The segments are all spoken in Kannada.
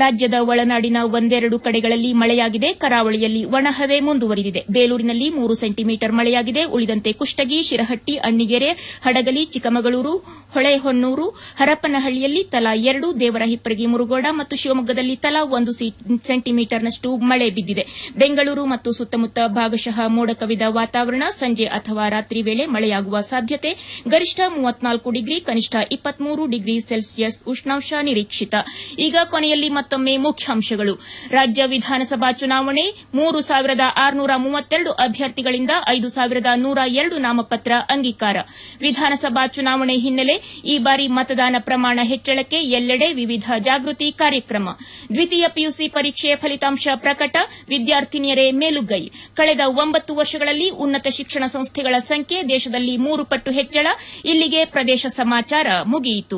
ರಾಜ್ಯದ ಒಳನಾಡಿನ ಒಂದೆರಡು ಕಡೆಗಳಲ್ಲಿ ಮಳೆಯಾಗಿದೆ ಕರಾವಳಿಯಲ್ಲಿ ಒಣಹವೆ ಮುಂದುವರಿದಿದೆ ಬೇಲೂರಿನಲ್ಲಿ ಮೂರು ಸೆಂಟಿಮೀಟರ್ ಮಳೆಯಾಗಿದೆ ಉಳಿದಂತೆ ಕುಷ್ಟಗಿ ಶಿರಹಟ್ಟಿ ಅಣ್ಣಿಗೆರೆ ಹಡಗಲಿ ಚಿಕ್ಕಮಗಳೂರು ಹೊಳೆಹೊನ್ನೂರು ಹರಪನಹಳ್ಳಿಯಲ್ಲಿ ತಲಾ ಎರಡು ದೇವರಹಿಪ್ಪರಗಿ ಮುರುಗೋಡ ಮತ್ತು ಶಿವಮೊಗ್ಗದಲ್ಲಿ ತಲಾ ಒಂದು ಸೆಂಟಿಮೀಟರ್ನಷ್ಟು ಮಳೆ ಬಿದ್ದಿದೆ ಬೆಂಗಳೂರು ಮತ್ತು ಸುತ್ತಮುತ್ತ ಭಾಗಶಃ ಮೋಡ ಕವಿದ ವಾತಾವರಣ ಸಂಜೆ ಅಥವಾ ರಾತ್ರಿ ವೇಳೆ ಮಳೆಯಾಗುವ ಸಾಧ್ಯತೆ ಗರಿಷ್ಠ ಮೂವತ್ನಾಲ್ಕು ಡಿಗ್ರಿ ಕನಿಷ್ಠ ಇಪ್ಪತ್ಮೂರು ಡಿಗ್ರಿ ಸೆಲ್ಸಿಯಸ್ ಉಷ್ಣಾಂಶ ನಿರೀಕ್ಷಿತ ಈಗ ಕೊನೆಯಲ್ಲಿ ಮತ್ತೊಮ್ಮೆ ಮುಖ್ಯಾಂಶಗಳು ರಾಜ್ಯ ವಿಧಾನಸಭಾ ಚುನಾವಣೆ ಮೂರು ಸಾವಿರದ ಆರುನೂರ ಮೂವತ್ತೆರಡು ಅಭ್ಯರ್ಥಿಗಳಿಂದ ಐದು ಸಾವಿರದ ನೂರ ಎರಡು ನಾಮಪತ್ರ ಅಂಗೀಕಾರ ವಿಧಾನಸಭಾ ಚುನಾವಣೆ ಹಿನ್ನೆಲೆ ಈ ಬಾರಿ ಮತದಾನ ಪ್ರಮಾಣ ಹೆಚ್ಚಳಕ್ಕೆ ಎಲ್ಲೆಡೆ ವಿವಿಧ ಜಾಗೃತಿ ಕಾರ್ಯಕ್ರಮ ದ್ವಿತೀಯ ಪಿಯುಸಿ ಪರೀಕ್ಷೆ ಫಲಿತಾಂಶ ಪ್ರಕಟ ವಿದ್ಯಾರ್ಥಿನಿಯರೇ ಮೇಲುಗೈ ಕಳೆದ ಒಂಬತ್ತು ವರ್ಷಗಳಲ್ಲಿ ಉನ್ನತ ಶಿಕ್ಷಣ ಸಂಸ್ಥೆಗಳ ಸಂಖ್ಯೆ ದೇಶದಲ್ಲಿ ಮೂರು ಪಟ್ಟು ಹೆಚ್ಚಳ ಇಲ್ಲಿಗೆ ಪ್ರದೇಶ ಸಮಾಚಾರ ಮುಗಿಯಿತು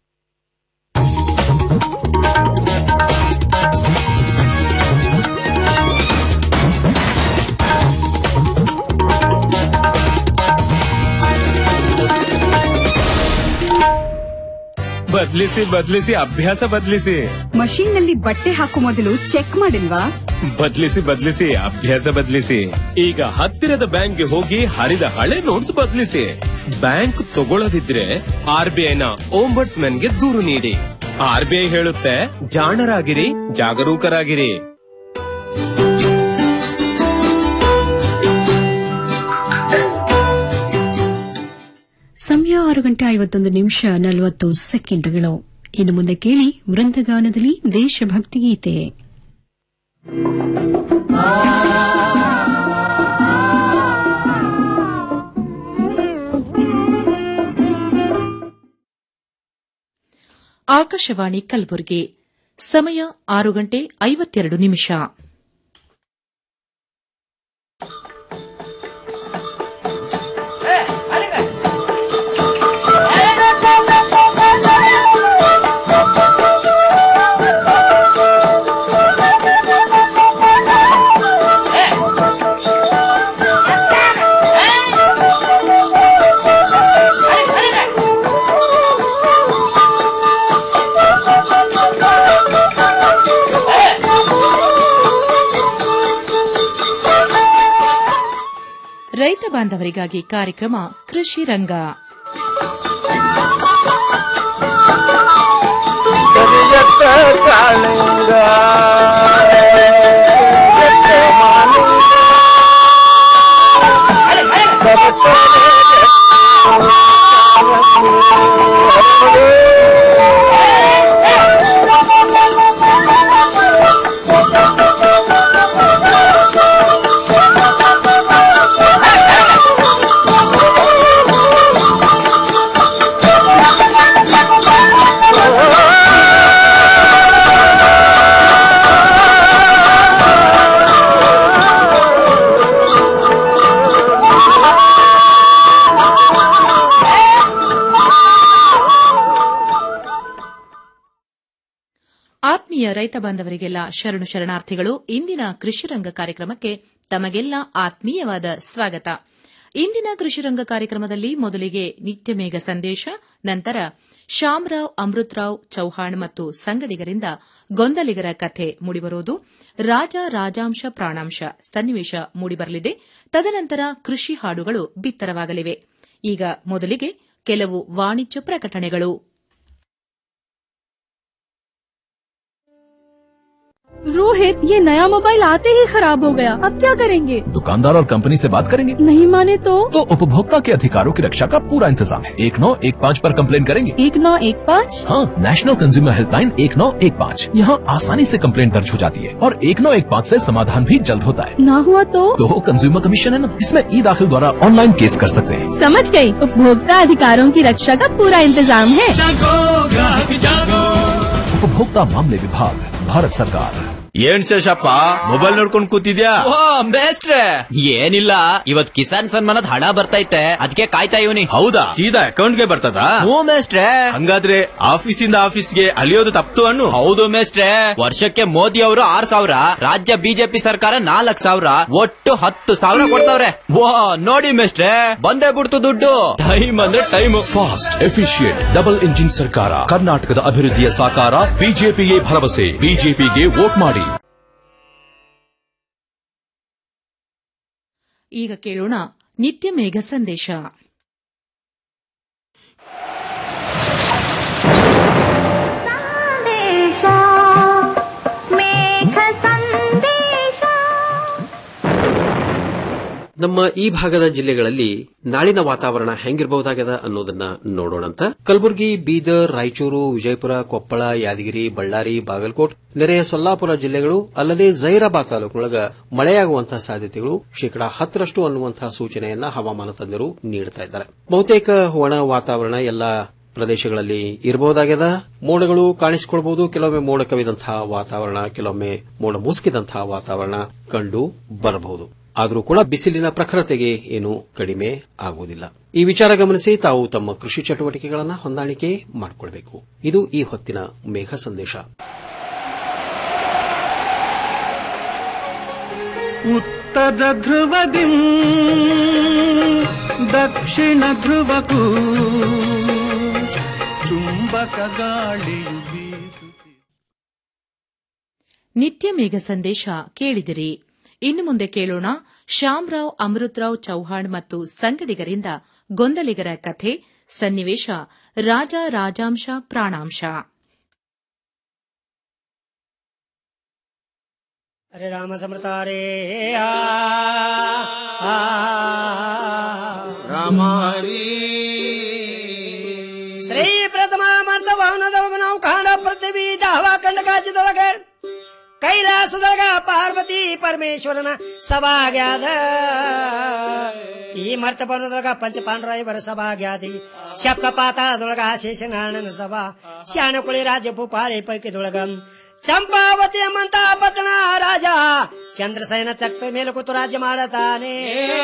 ಬದ್ಲಿಸಿ ಬದ್ಲಿಸಿ ಅಭ್ಯಾಸ ಬದ್ಲಿಸಿ ಮಷೀನ್ ನಲ್ಲಿ ಬಟ್ಟೆ ಹಾಕೋ ಮೊದಲು ಚೆಕ್ ಮಾಡಿಲ್ವಾ ಬದ್ಲಿಸಿ ಬದ್ಲಿಸಿ ಅಭ್ಯಾಸ ಬದ್ಲಿಸಿ ಈಗ ಹತ್ತಿರದ ಬ್ಯಾಂಕ್ಗೆ ಹೋಗಿ ಹರಿದ ಹಳೆ ನೋಟ್ಸ್ ಬದ್ಲಿಸಿ ಬ್ಯಾಂಕ್ ತಗೊಳ್ಳದಿದ್ರೆ ಆರ್ ಬಿ ಐನ ಗೆ ದೂರು ನೀಡಿ ಆರ್ ಬಿ ಐ ಹೇಳುತ್ತೆ ಜಾಣರಾಗಿರಿ ಜಾಗರೂಕರಾಗಿರಿ ಸಮಯ ಆರು ಗಂಟೆ ಐವತ್ತೊಂದು ನಿಮಿಷ ನಲವತ್ತು ಸೆಕೆಂಡುಗಳು ಇನ್ನು ಮುಂದೆ ಕೇಳಿ ವೃಂದಗಾನದಲ್ಲಿ ದೇಶಭಕ್ತಿ ಗೀತೆ ಆಕಾಶವಾಣಿ ಕಲಬುರಗಿ ಸಮಯ ಆರು ಗಂಟೆ ಐವತ್ತೆರಡು ನಿಮಿಷ ರೈತ ಬಾಂಧವರಿಗಾಗಿ ಕಾರ್ಯಕ್ರಮ ಕೃಷಿ ರಂಗ ಆತ್ಮೀಯ ರೈತ ಬಾಂಧವರಿಗೆಲ್ಲ ಶರಣು ಶರಣಾರ್ಥಿಗಳು ಇಂದಿನ ಕೃಷಿ ರಂಗ ಕಾರ್ಯಕ್ರಮಕ್ಕೆ ತಮಗೆಲ್ಲ ಆತ್ಮೀಯವಾದ ಸ್ವಾಗತ ಇಂದಿನ ಕೃಷಿ ರಂಗ ಕಾರ್ಯಕ್ರಮದಲ್ಲಿ ಮೊದಲಿಗೆ ನಿತ್ಯಮೇಘ ಸಂದೇಶ ನಂತರ ಶ್ಯಾಮರಾವ್ ಅಮೃತರಾವ್ ಚೌಹಾಣ್ ಮತ್ತು ಸಂಗಡಿಗರಿಂದ ಗೊಂದಲಿಗರ ಕಥೆ ಮೂಡಿಬರುವುದು ರಾಜ ರಾಜಾಂಶ ಪ್ರಾಣಾಂಶ ಸನ್ನಿವೇಶ ಮೂಡಿಬರಲಿದೆ ತದನಂತರ ಕೃಷಿ ಹಾಡುಗಳು ಬಿತ್ತರವಾಗಲಿವೆ ಈಗ ಮೊದಲಿಗೆ ಕೆಲವು ವಾಣಿಜ್ಯ ಪ್ರಕಟಣೆಗಳು रोहित ये नया मोबाइल आते ही खराब हो गया अब क्या करेंगे दुकानदार और कंपनी से बात करेंगे नहीं माने तो तो उपभोक्ता के अधिकारों की रक्षा का पूरा इंतजाम है एक नौ एक पाँच आरोप कम्प्लेन करेंगे एक नौ एक पाँच हाँ नेशनल कंज्यूमर हेल्पलाइन एक नौ एक पाँच यहाँ आसानी से कम्प्लेन दर्ज हो जाती है और एक नौ एक पाँच ऐसी समाधान भी जल्द होता है ना हुआ तो तो कंज्यूमर कमीशन है ना इसमें ई दाखिल द्वारा ऑनलाइन केस कर सकते हैं समझ गई उपभोक्ता अधिकारों की रक्षा का पूरा इंतजाम है उपभोक्ता मामले विभाग भारत सरकार ಏನ್ ಶೇಷಪ್ಪ ಮೊಬೈಲ್ ನೋಡ್ಕೊಂಡ್ ಕೂತಿದ್ಯಾ ಓ ಬೇಸ್ಟ್ರೆ ಏನಿಲ್ಲ ಇವತ್ ಕಿಸಾನ್ ಸನ್ಮಾನದ ಹಣ ಬರ್ತೈತೆ ಅದಕ್ಕೆ ಕಾಯ್ತಾ ಇವನಿ ಹೌದಾ ಸೀದಾ ಅಕೌಂಟ್ಗೆ ಬರ್ತದಾ ಹ್ಞೂ ಮೇಸ್ಟ್ರೆ ಹಂಗಾದ್ರೆ ಆಫೀಸಿಂದ ಆಫೀಸ್ಗೆ ಅಲಿಯೋದು ತಪ್ತು ಅನ್ನು ಹೌದು ಮೇಸ್ಟ್ರೆ ವರ್ಷಕ್ಕೆ ಮೋದಿ ಅವರು ಆರ್ ಸಾವಿರ ರಾಜ್ಯ ಬಿಜೆಪಿ ಸರ್ಕಾರ ನಾಲ್ಕ್ ಸಾವಿರ ಒಟ್ಟು ಹತ್ತು ಸಾವಿರ ಕೊಡ್ತಾವ್ರೆ ವಾ ನೋಡಿ ಮೇಸ್ಟ್ರೆ ಬಂದೇ ಬಿಡ್ತು ದುಡ್ಡು ಟೈಮ್ ಅಂದ್ರೆ time fast efficient double engine ಸರ್ಕಾರ ಕರ್ನಾಟಕದ ಅಭಿವೃದ್ಧಿಯ ಸಾಕಾರ ಬಿಜೆಪಿಗೆ ಭರವಸೆ ಬಿಜೆಪಿಗೆ ವೋಟ್ ಮಾಡಿ ಈಗ ಕೇಳೋಣ ನಿತ್ಯ ಮೇಘ ಸಂದೇಶ ನಮ್ಮ ಈ ಭಾಗದ ಜಿಲ್ಲೆಗಳಲ್ಲಿ ನಾಳಿನ ವಾತಾವರಣ ಹೆಂಗಿರಬಹುದಾಗದ ಅನ್ನೋದನ್ನ ನೋಡೋಣಂತ ಕಲಬುರಗಿ ಬೀದರ್ ರಾಯಚೂರು ವಿಜಯಪುರ ಕೊಪ್ಪಳ ಯಾದಗಿರಿ ಬಳ್ಳಾರಿ ಬಾಗಲಕೋಟ್ ನೆರೆಯ ಸೊಲ್ಲಾಪುರ ಜಿಲ್ಲೆಗಳು ಅಲ್ಲದೆ ಜೈರಾಬಾದ್ ತಾಲೂಕಿನೊಳಗ ಮಳೆಯಾಗುವಂತಹ ಸಾಧ್ಯತೆಗಳು ಶೇಕಡಾ ಹತ್ತರಷ್ಟು ಅನ್ನುವಂತಹ ಸೂಚನೆಯನ್ನ ಹವಾಮಾನ ತಜ್ಞರು ನೀಡುತ್ತಾ ಇದ್ದಾರೆ ಬಹುತೇಕ ಒಣ ವಾತಾವರಣ ಎಲ್ಲ ಪ್ರದೇಶಗಳಲ್ಲಿ ಇರಬಹುದಾಗ್ಯದ ಮೋಡಗಳು ಕಾಣಿಸಿಕೊಳ್ಬಹುದು ಕೆಲವೊಮ್ಮೆ ಮೋಡ ಕವಿದಂತಹ ವಾತಾವರಣ ಕೆಲವೊಮ್ಮೆ ಮೋಡ ಮುಸುಕಿದಂತಹ ವಾತಾವರಣ ಕಂಡು ಬರಬಹುದು ಆದರೂ ಕೂಡ ಬಿಸಿಲಿನ ಪ್ರಖರತೆಗೆ ಏನು ಕಡಿಮೆ ಆಗುವುದಿಲ್ಲ ಈ ವಿಚಾರ ಗಮನಿಸಿ ತಾವು ತಮ್ಮ ಕೃಷಿ ಚಟುವಟಿಕೆಗಳನ್ನು ಹೊಂದಾಣಿಕೆ ಮಾಡಿಕೊಳ್ಬೇಕು ಇದು ಈ ಹೊತ್ತಿನ ಮೇಘ ಸಂದೇಶ ಉತ್ತರ ಧ್ರುವದಿ ದಕ್ಷಿಣ ಧ್ರುವಕ್ಕೂ ಚುಂಬಕ ಗಾಳಿಯು ಬೀಸುತ್ತಿದೆ ನಿತ್ಯ ಮೇಘ ಸಂದೇಶ ಕೇಳಿದಿರಿ ಇನ್ನು ಮುಂದೆ ಕೇಳೋಣ ಶ್ಯಾಮರಾವ್ ಅಮೃತರಾವ್ ಚೌಹಾಣ್ ಮತ್ತು ಸಂಗಡಿಗರಿಂದ ಗೊಂದಲಿಗರ ಕಥೆ ಸನ್ನಿವೇಶ ರಾಜ ರಾಜಾಂಶ ಪ್ರಾಣಾಂಶ ಹರೇ ರಾಮ ಸಮೃತಾರೇ ಶ್ರೀ ಪ್ರಥಮ ಮಂತ ವಾಹನದೊಳಗ ನಾವು ಕಾಣ ಪೃಥ್ವಿ ದಾವ ಕಂಡ ಕಾಚಿದೊಳಗೆ ಕೈಲಾಸದೊಳಗ ಪಾರ್ವತಿ ಪರಮೇಶ್ವರನ ಸಭಾಗ್ಯಾದ ಈ ಮರ್ತ ಭವನದೊಳಗ ಪಂಚಪಾಂಡರಾಯವರ ಸಭಾಗ್ಯಾದಿ ಶಪ್ತ ಪಾತಾಳದೊಳಗ ಶೇಷನಾರಾಯಣನ ಸಭಾ ಶಾಣಕುಳಿ ರಾಜ್ಯ ಭೂಪಾಳಿ ಪೈಕಿದೊಳಗ ಚಂಪಾವತಿ ಎಂಬಂತ ಪಟ್ಟಣ ರಾಜ ಚಂದ್ರಸೇನ ಚಕ್ರ ಮೇಲೆ ಕೂತು ರಾಜ್ಯ ಮಾಡತಾನೆ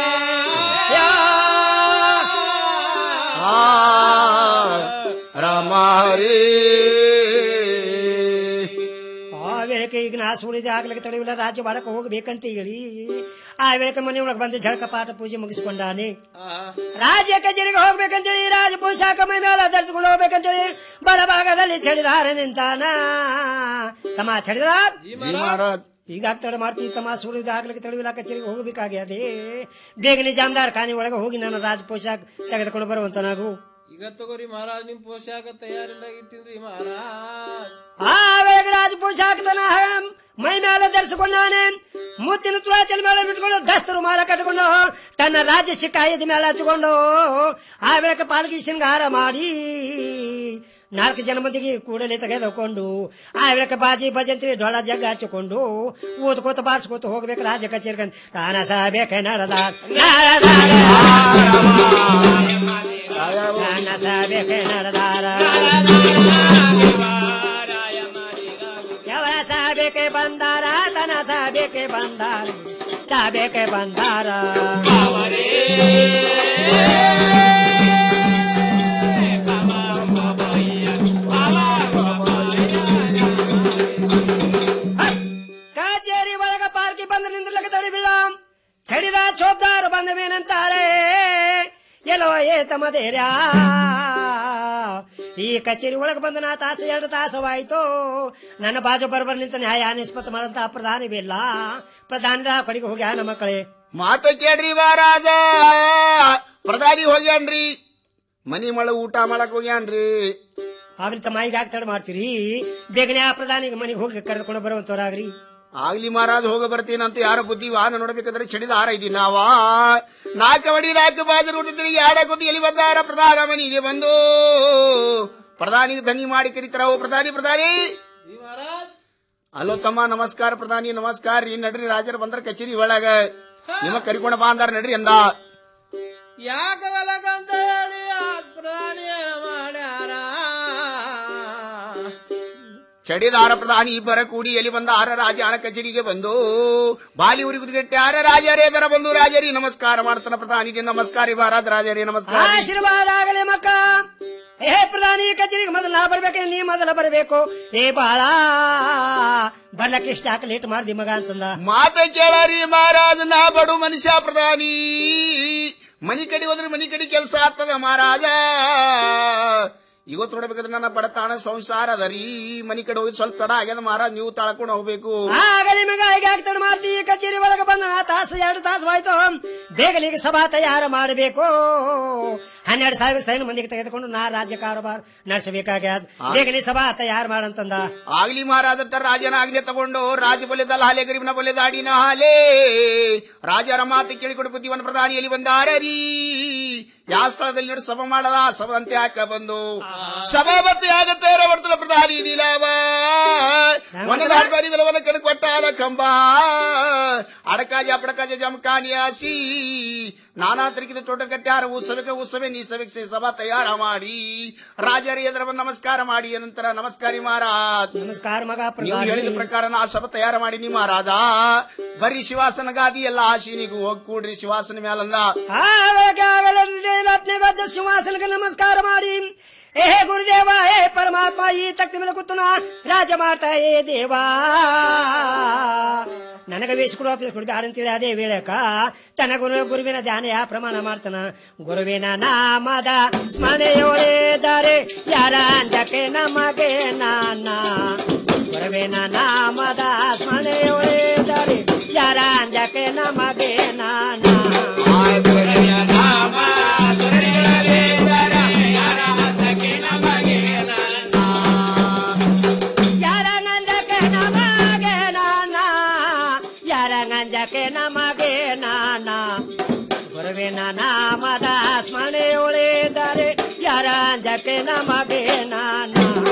ಆ ವೇಳೆಗೆ ಈಗ ನಾ ಸೂರ್ಯ ಆಗ್ಲಿಕ್ಕೆ ತಡೆಯಿಲ್ಲ ರಾಜ್ಯ ಮಾಡಕ್ಕೆ ಹೋಗ್ಬೇಕಂತ ಹೇಳಿ ಆ ವೇಳೆಗೆ ಮನೆ ಒಳಗೆ ಬಂದು ಜಳಕ ಪಾಠ ಪೂಜೆ ಮುಗಿಸ್ಕೊಂಡಾನೆ ರಾಜ್ಯ ಕಚೇರಿಗೆ ಹೋಗ್ಬೇಕಂತೇಳಿ ರಾಜ ಪೋಷಾಕ ಮೈ ಮೇಲೆ ಧರಿಸಿಕೊಂಡು ಹೋಗ್ಬೇಕಂತೇಳಿ ಬಲಭಾಗದಲ್ಲಿ ಚಳಿದಾರ ನಿಂತಾನ ತಮ್ಮ ಚಳಿದಾರ ಈಗ ತಡ ಮಾಡ್ತೀವಿ ತಮ್ಮ ಸೂರ್ಯ ಆಗ್ಲಿಕ್ಕೆ ತಡವಿಲ್ಲ ಕಚೇರಿಗೆ ಹೋಗಬೇಕಾಗ್ಯದೆ ಬೇಗನೆ ಜಾಮದಾರ್ ಖಾನೆ ಒಳಗೆ ಹೋಗಿ ನಾನು ರಾಜ ಪೋಷಾಕ್ ತೆಗೆದುಕೊಂಡು ಬರುವಂತ ನಾವು ಈಗ ತಗೋರಿ ಮಹಾರಾಜ್ ನಿಮ್ ಪೋಷಾಕ ತಯಾರಿಲ್ದಾಗ ಇಟ್ಟಿನ್ರಿ ಮಹಾರಾಜ್ ಆ ವೇಳೆಗೆ ರಾಜ ಪೋಷಾಕ ತನ ಮೈ ಮೇಲೆ ಧರಿಸಿಕೊಂಡಾನೆ ಮುತ್ತಿನ ತುಳಾತಿನ ಮೇಲೆ ಬಿಟ್ಕೊಂಡು ದಸ್ತರು ಮಾಲ ಕಟ್ಟಿಕೊಂಡು ತನ್ನ ರಾಜ್ಯ ಶಿಕಾಯದ ಮೇಲೆ ಹಚ್ಚಿಕೊಂಡು ಆ ವೇಳೆಗೆ ಪಾಲ್ಗಿ ಶೃಂಗಾರ ಮಾಡಿ ನಾಲ್ಕು ಜನ ಮಂದಿಗೆ ಕೂಡಲೇ ತೆಗೆದುಕೊಂಡು ಆ ವೇಳೆಗೆ ಬಾಜಿ ಭಜಂತ್ರಿ ಡೊಳ ಜಗ್ಗ ಹಚ್ಚಿಕೊಂಡು ಊದ್ಕೋತ ಬಾರಿಸ್ಕೋತ ಹೋಗ್ಬೇಕು ರಾಜ ಕಚೇರಿಗೆ ತಾನ ಸಬೇಕೆ ನಡೆದ ತಾನ ಸಬೇಕೆ ನಡೆದಾರ ఎవర సాబేకే బందార తన సాబేకే బందార సాబేకే బందార ಕಚೇರಿ ಒಳಗ ಪಾರ್ಕಿ ಬಂದ ನಿಂದ್ರಲಕ್ಕೆ ತಡಿಬಿಲ್ಲ ಚಡಿದ ಚೋಬ್ದಾರ ಬಂದ ಮೇನಂತಾರೆ ಎಲ್ಲೋ ಏ ತಮ್ಮದೇರ್ಯಾ ಈ ಕಚೇರಿ ಒಳಗೆ ಬಂದ ನಾ ತಾಸು ಎರಡು ತಾಸವಾಯ್ತು ನನ್ನ ಬಾಜು ಬರಬರ್ ನಿಂತ ನ್ಯಾಯ ನಿಷ್ಪತ್ತ ಮಾಡಂತ ಪ್ರಧಾನಿ ಬಿಲ್ಲ ಪ್ರಧಾನದ ಕಡೆಗೆ ಹೋಗ್ಯಾ ನಮ್ಮ ಮಕ್ಕಳೇ ಮಾತು ಕೇಳ್ರಿ ಮಹಾರಾಜ ಪ್ರಧಾನಿ ಹೋಗ್ಯಾನ್ರಿ ಮನಿ ಮಳ ಊಟ ಮಾಡಕ್ ಹೋಗ್ಯಾನ್ರಿ ಆಗ್ಲಿ ತಮ್ಮ ಈಗ ಯಾಕೆ ತಡ ಮಾಡ್ತೀರಿ ಬೇಗನೆ ಆ ಪ್ರಧಾನಿಗೆ ಮನೆಗೆ ಹೋಗಿ ಕರೆದುಕೊಂಡು ಬರುವಂತವ್ರಾಗ್ರಿ ಆಗ್ಲಿ ಮಹಾರಾಜ್ ಹೋಗ ಬರ್ತೀನಂತ ಯಾರ ಬುದ್ಧಿ ವಾಹನ ನೋಡ್ಬೇಕಾದ್ರೆ ಚಡಿದ ಹಾರ ಇದೀನಿ ನಾವ ನಾಲ್ಕು ಬಡಿ ನಾಲ್ಕು ಬಾಜು ನೋಡಿದ್ರಿ ಯಾಡ ಗೊತ್ತಿ ಎಲ್ಲಿ ಬಂದಾರ ಪ್ರಧಾನ ಮನಿಗೆ ಬಂದು ಪ್ರಧಾನಿಗೆ ಧನಿ ಮಾಡಿ ಕರೀತಾರ ಓ ಪ್ರಧಾನಿ ಪ್ರಧಾನಿ ಹಲೋ ತಮ್ಮ ನಮಸ್ಕಾರ ಪ್ರಧಾನಿ ನಮಸ್ಕಾರ ರೀ ನಡ್ರಿ ರಾಜರು ಬಂದ್ರ ಕಚೇರಿ ಒಳಗ ನಿಮ ಕರಿಕೊಂಡ ಬಾ ಅಂದಾರ ನಡ್ರಿ ಅಂದ ಯಾಕ ಅಂತ ಹೇಳಿ ಆ ಪ್ರಧಾನಿ ಏನ ಮಾಡ್ಯಾರ ಚಡಿದಾರ ಪ್ರಧಾನಿ ಇಬ್ಬರ ಕೂಡಿ ಎಲ್ಲಿ ಬಂದ ಆರ ರಾಜನ ಕಚೇರಿಗೆ ಬಂದು ಬಾಲಿ ಉರಿಗುರಿಗಟ್ಟೆ ಆರ ರಾಜರೇ ದರ ಬಂದು ರಾಜರಿ ನಮಸ್ಕಾರ ಮಾಡ್ತಾನ ಪ್ರಧಾನಿಗೆ ನಮಸ್ಕಾರ ಮಹಾರಾಜ ರಾಜರೇ ನಮಸ್ಕಾರ ಆಶೀರ್ವಾದ ಆಗಲಿ ಮಕ್ಕ ಏ ಪ್ರಧಾನಿ ಕಚೇರಿಗೆ ಮೊದಲ ನಾ ಬರ್ಬೇಕು ನೀ ಮೊದಲ ಬರಬೇಕು ಏ ಬಾಳ ಬರ್ಲಕ್ಕೆ ಇಷ್ಟ ಹಾಕಿ ಲೇಟ್ ಮಾಡ್ದಿ ಮಗ ಅಂತಂದ ಮಾತ ಕೇಳರಿ ಮಹಾರಾಜ ನಾ ಬಡು ಮನುಷ್ಯ ಪ್ರಧಾನಿ ಮನಿ ಕಡೆ ಹೋದ್ರೆ ಮನಿ ಕಡೆ ಕೆಲಸ ಆಗ್ತದ ಮಹಾರಾಜ ಇವತ್ತು ನೋಡ್ಬೇಕಾದ್ರೆ ನನ್ನ ಬಡತಾಣ ಸಂಸಾರ ಅದ ರೀ ಮನಿ ಕಡೆ ಹೋಗಿ ಸ್ವಲ್ಪ ತಡ ಆಗ್ಯದ ಮಹಾರಾಜ್ ನೀವು ತಾಳ್ಕೊಂಡು ಹೋಗ್ಬೇಕು ಆಗಲಿ ಮಗ ಈಗ ಆಗ್ತಾನೆ ಮಾಡ್ತಿ ಕಚೇರಿ ಒಳಗೆ ಬಂದ ತಾಸು ಎರಡು ತಾಸು ಆಯ್ತು ಬೇಗಲಿಗೆ ಸಭಾ ತಯಾರ ಮಾಡಬೇಕು ಹನ್ನೆರಡು ಸಾವಿರ ಸೈನ್ ಮಂದಿಗೆ ತೆಗೆದುಕೊಂಡು ನಾ ರಾಜ್ಯ ಕಾರೋಬಾರ ನಡೆಸಬೇಕಾಗ್ಯದ ಬೇಗಲಿ ಸಭಾ ತಯಾರು ಮಾಡಂತಂದ ಆಗ್ಲಿ ಮಹಾರಾಜ ತರ ರಾಜನ ಆಜ್ಞೆ ತಗೊಂಡು ರಾಜ ಬಲ್ಯದಲ್ಲ ಹಾಲೆ ಗರೀಬ್ನ ಬಲ್ಯದ ಅಡಿನ ಹಾಲೆ ರಾಜರ ಮಾತು ಕೇಳಿಕೊಂಡು ಬುದ್ಧಿವನ ಪ್ರಧಾನಿಯಲ್ಲಿ ಬಂದಾರೀ ಯಾವ ಸ್ಥಳದಲ್ಲಿ ನೋಡಿ ಸಭೆ ಮಾಡದ ಸಭದಂತೆ ಹಾಕ ಬಂದು ಸಭಾಪತಿ ಆಗತ್ತೆ ಬರ್ತಲ್ಲ ಪ್ರಧಾನಿ ನೀಲಾವ ಮನದ ಹರ್ದಾರಿ ಬೆಲವನ ಕಡೆ ಕೊಟ್ಟಾಲ ಕಂಬ ಅಡಕಾಜ ಅಪಡಕಾಜ ಜಮಕಾನಿ ಆಸಿ ನಾನಾ ತರಿಕಿದ ತೋಟ ಕಟ್ಟಾರ ಉತ್ಸವಕ್ಕೆ ಉತ್ಸವೆ ನೀ ಸಭೆಗೆ ಸಭಾ ತಯಾರ ಮಾಡಿ ರಾಜರ ಎದುರ ನಮಸ್ಕಾರ ಮಾಡಿ ನಂತರ ನಮಸ್ಕಾರಿ ಮಹಾರಾಜ್ ನಮಸ್ಕಾರ ಮಗ ನೀವು ಹೇಳಿದ ಪ್ರಕಾರ ನಾ ಸಭೆ ತಯಾರ ಮಾಡಿ ನೀ ಮಹಾರಾಜ ಬರೀ ಶಿವಾಸನ ಗಾದಿ ಎಲ್ಲ ಆಶೀನಿಗೂ ಹೋಗಿ ಕೂಡ್ರಿ ಶಿವಾಸನ ಮೇಲಲ್ಲ ಅಪ್ನೆ ಬದ್ಧ ಸಿಂಹಾಸನಕ್ಕೆ ನಮಸ್ಕಾರ ಮಾಡಿ ಏ ಗುರುದೇವ ಏ ಪರಮಾತ್ಮ ಈ ತಕ್ತಿ ಮೇಲೆ ಕೂತನ ರಾಜ ಮಾಡ್ತಾ ಏ ದೇವಾ ನನಗ ವೇಷಿಕೊಡು ಆಫೀಸ್ ಕೊಡಿ ಬ್ಯಾಡ ಅಂತೇಳಿ ಅದೇ ವೇಳಕ ತನ್ನ ಗುರು ಗುರುವಿನ ಧ್ಯಾನ ಯಾ ಪ್ರಮಾಣ ಮಾಡ್ತಾನ ಗುರುವಿನ ನಾಮದ ಸ್ಮರಣೆಯೋಳಿದ್ದಾರೆ ಯಾರ ಅಂಜಕ್ಕೆ ನಮಗೆ ನಾನ ಗುರುವಿನ ನಾಮದ ಸ್ಮರಣೆಯೋಳಿದ್ದಾರೆ ಯಾರ ಅಂಜಕ್ಕೆ ನಮಗೆ ನಾನ ಯಾರಂಗಂಜಕ್ಕೆ ನಮಗೆ ನಾನ ಯಾರಂಗಂಜಕ್ಕೆ ನಮಗೆ ನಾನ ಗುರುವಿನ ನಾಮದ ಸ್ಮರಣೆ ಉಳಿದರೆ ಯಾರಂಜಕ್ಕೆ ನಮಗೆ ನಾನ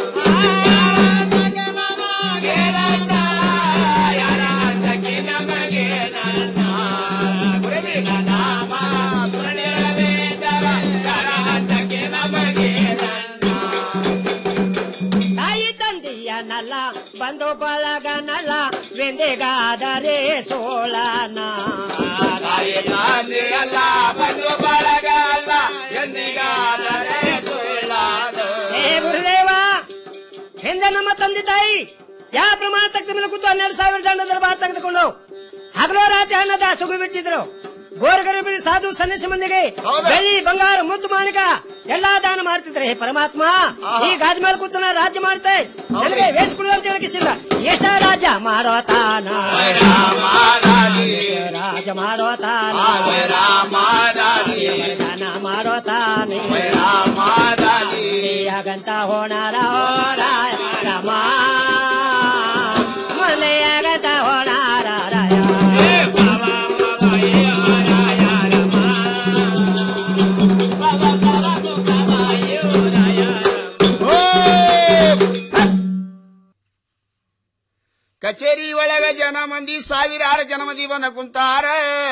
ತಾಯಿ ತಂದೆಯನಲ್ಲ ಬಂದು ಬಳಗನಲ್ಲ ವೆಂದೆಗಾದರೆ ಸೋಳನ ತಾಯಿ ತಂದೆಯಲ್ಲ ಬಂದು ಬಳಗ ಅಲ್ಲ ಎಂದಿಗಾದರೆ ಸುಳ್ಳಾದ ಏ ಗುರುದೇವ ಹಿಂದೆ ನಮ್ಮ ತಂದೆ ತಾಯಿ ಯಾವ ಪ್ರಮಾಣ ತಕ್ಕ ಮೇಲೆ ಕೂತು ಹನ್ನೆರಡು ಸಾವಿರ ದಂಡ ದರ್ಬಾರ್ ತೆಗೆದುಕೊಂಡು ಹಗಲು ರಾತ್ರಿ ಅನ್ನದ ಸುಗು ಬಿಟ್ಟಿದ್ರು ಗೋರ್ಗರಿಬರಿ ಸಾಧು ಸನ್ಯಾಸಿ ಮಂದಿಗೆ ಬೆಳ್ಳಿ ಬಂಗಾರ ಮುತ್ತು ಮಾಣಿಕ ಎಲ್ಲಾ ದಾನ ಮಾಡ್ತಿದ್ರೆ ಹೇ ಪರಮಾತ್ಮ ಈ ಗಾಜ್ ಮೇಲೆ ಕೂತನ ರಾಜ್ಯ ಮಾಡ್ತೆ ನನಗೆ ವೇಷಗಳು ಅಂತ ಹೇಳಿಸಿಲ್ಲ ಎಷ್ಟ ರಾಜ ಮಾಡೋ ತಾನ ರಾಜ ಮಾಡೋ ತಾನ ದಾನ ಮಾಡೋ ತಾನೆ ಆಗಂತ ಹೋಣಾರ ಹೋರಾಯ ರಮ ಮನೆಯಾಗಂತ ಹೋಣಾರ ರಾಯ ಕಚೇರಿ ಒಳಗ ಜನ ಮಂದಿ ಸಾವಿರಾರು ಜನ ಮಂದಿ ಬಂದ ಕುಂತಾರ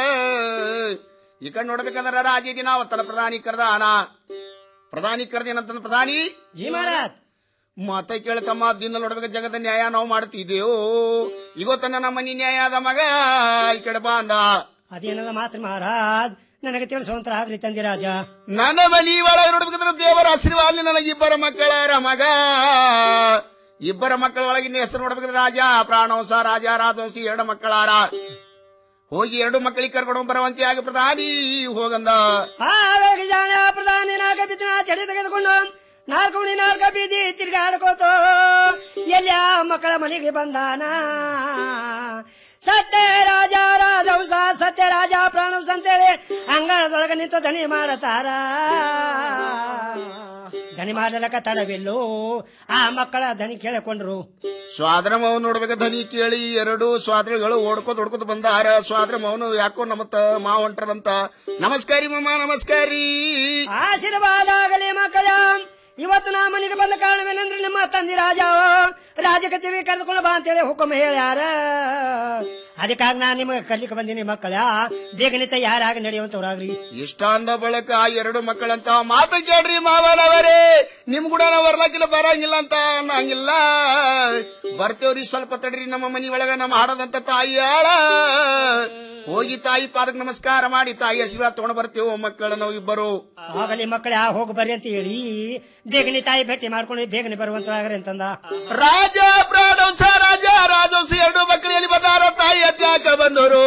ಈ ಕಡೆ ನೋಡ್ಬೇಕಾದ್ರ ರಾಜ ದಿನ ಅವತ್ತನ ಪ್ರಧಾನಿ ಕರ್ದಾನ ಪ್ರಧಾನಿ ಕರ್ದೇನಂತ ಪ್ರಧಾನಿ ಜಿ ಮಹಾರಾಜ್ ಮತ ಕೇಳ್ತಮ್ಮ ದಿನ ನೋಡ್ಬೇಕು ಜಗದ ನ್ಯಾಯ ನಾವು ಮಾಡ್ತಿದ್ದೇವು ಇವತ್ತನ ನಮ್ಮ ಮನಿ ನ್ಯಾಯ ಆದ ಮಗ ಈ ಕಡೆ ಬಂದ ಅದೇನದ ಮಾತ್ರ ಮಹಾರಾಜ್ ನನಗೆ ತಿಳಿಸುವಂತರ ಆಗ್ಲಿ ತಂದೆ ರಾಜ ನನ್ನ ಮನಿ ಒಳಗೆ ನೋಡ್ಬೇಕಾದ್ರೆ ದೇವರ ಆಶೀರ್ವಾದ ನನಗೆ ಇಬ್ಬರ ಮಕ್ಕಳಾರ ಮಗ ಇಬ್ಬರ ಮಕ್ಕಳ ಒಳಗಿನ ಹೆಸರು ನೋಡ್ಬೇಕಾದ್ರೆ ರಾಜ ಪ್ರಾಣವಂಶ ರಾಜ ರಾಜವಂಶಿ ಎರಡು ಮಕ್ಕಳಾರ ಹೋಗಿ ಎರಡು ಮಕ್ಕಳಿಗೆ ಕರ್ಕೊಂಡು ಬರುವಂತೆ ಆಗ ಪ್ರಧಾನಿ ಹೋಗಂದ ಆವೇಗ ಜಾಣ ಪ್ರಧಾನಿ ನಾಲ್ಕ ಬಿತ್ತಿನ ಚಡಿ ತೆಗೆದುಕೊಂಡು ನಾಲ್ಕು ಮಣಿ ನಾಲ್ಕ ಬೀದಿ ತಿರ್ಗಾಡ್ಕೋತು ಎಲ್ಲ ಮಕ್ಕಳ ಮನೆಗೆ ಬಂದಾನ ಸತ್ಯ ರಾಜ ರಾಜವಂಶ ಸತ್ಯ ರಾಜ ಪ್ರಾಣವಂಶ ಅಂತೇಳಿ ಅಂಗಳದೊಳಗೆ ನಿಂತು ದನಿ ಮಾಡತಾರ ದನಿ ಮಾಡಲಕ್ಕ ತಡವಿಲ್ಲು ಆ ಮಕ್ಕಳ ದನಿ ಕೇಳಿಕೊಂಡ್ರು ಸ್ವಾದ್ರ ಮೌನ ನೋಡ್ಬೇಕ ಧನಿ ಕೇಳಿ ಎರಡು ಸ್ವಾದ್ರಗಳು ಓಡ್ಕೋತ ಓಡ್ಕೋತ ಬಂದಾರ ಸ್ವಾದ್ರ ಮೌನ ಯಾಕೋ ನಮ್ಮತ್ತ ಮಾ ಹೊಂಟ್ರಂತ ನಮಸ್ಕಾರಿ ಮಮ್ಮ ನಮಸ್ಕಾರಿ ಆಶೀರ್ವಾದ ಆಗಲಿ ಮಕ್ಕಳ ಇವತ್ತು ನಾ ಮನೆಗೆ ಬಂದ ಕಾರಣವೇನೆಂದ್ರೆ ನಿಮ್ಮ ತಂದೆ ರಾಜ ರಾಜ ಕಚೇರಿ ಕರೆದುಕೊಂಡು ಬಾ ಅಂತೇಳಿ ಹುಕುಮ ಹೇಳ್ಯಾರ ಅದಕ್ಕಾಗಿ ನಾ ನಿಮಗೆ ಕರ್ಲಿಕ್ಕೆ ಬಂದೀನಿ ಮಕ್ಕಳ ಬೇಗನೆ ತಯಾರಾಗಿ ನಡೆಯುವಂತವ್ರಾಗ್ರಿ ಇಷ್ಟ ಅಂದ ಬಳಿಕ ಆ ಎರಡು ಮಕ್ಕಳಂತ ಮಾತು ಕೇಳ್ರಿ ಮಾವನವರೇ ನಿಮ್ ಕೂಡ ನಾವು ಬರ್ಲಾಕಿಲ್ಲ ಬರಂಗಿಲ್ಲ ಅಂತ ಅನ್ನಂಗಿಲ್ಲ ಬರ್ತೇವ್ರಿ ಸ್ವಲ್ಪ ತಡ್ರಿ ನಮ್ಮ ಮನಿ ಒಳಗ ನಮ್ಮ ಹಾಡದಂತ ತಾಯಿ ಆಳ ಹೋಗಿ ತಾಯಿ ಪಾದಕ್ಕೆ ನಮಸ್ಕಾರ ಮಾಡಿ ತಾಯಿ ಆಶೀರ್ವಾದ ತಗೊಂಡ್ ಬರ್ತೇವೆ ಮಕ್ಕಳ ನಾವು ಇಬ್ಬರು ಆಗಲಿ ಮಕ್ಕಳ ಹೋಗಿ ಬರ್ರಿ ಅಂತ ಹೇಳಿ ಬೇಗನೆ ತಾಯಿ ಭೇಟಿ ಮಾಡ್ಕೊಂಡು ಬೇಗನೆ ಬರುವಂತರಾಗ್ರಿ ಅಂತಂದ ರಾಜ ಪ್ರಾಣವಂಶ ರಾಜ ರಾಜವಂಶ ಎರಡು ಮಕ್ಕಳು ಎಲ್ಲಿ ಬಂದಾರ ತಾಯಿ ಅತ್ಯಾಕ ಬಂದರು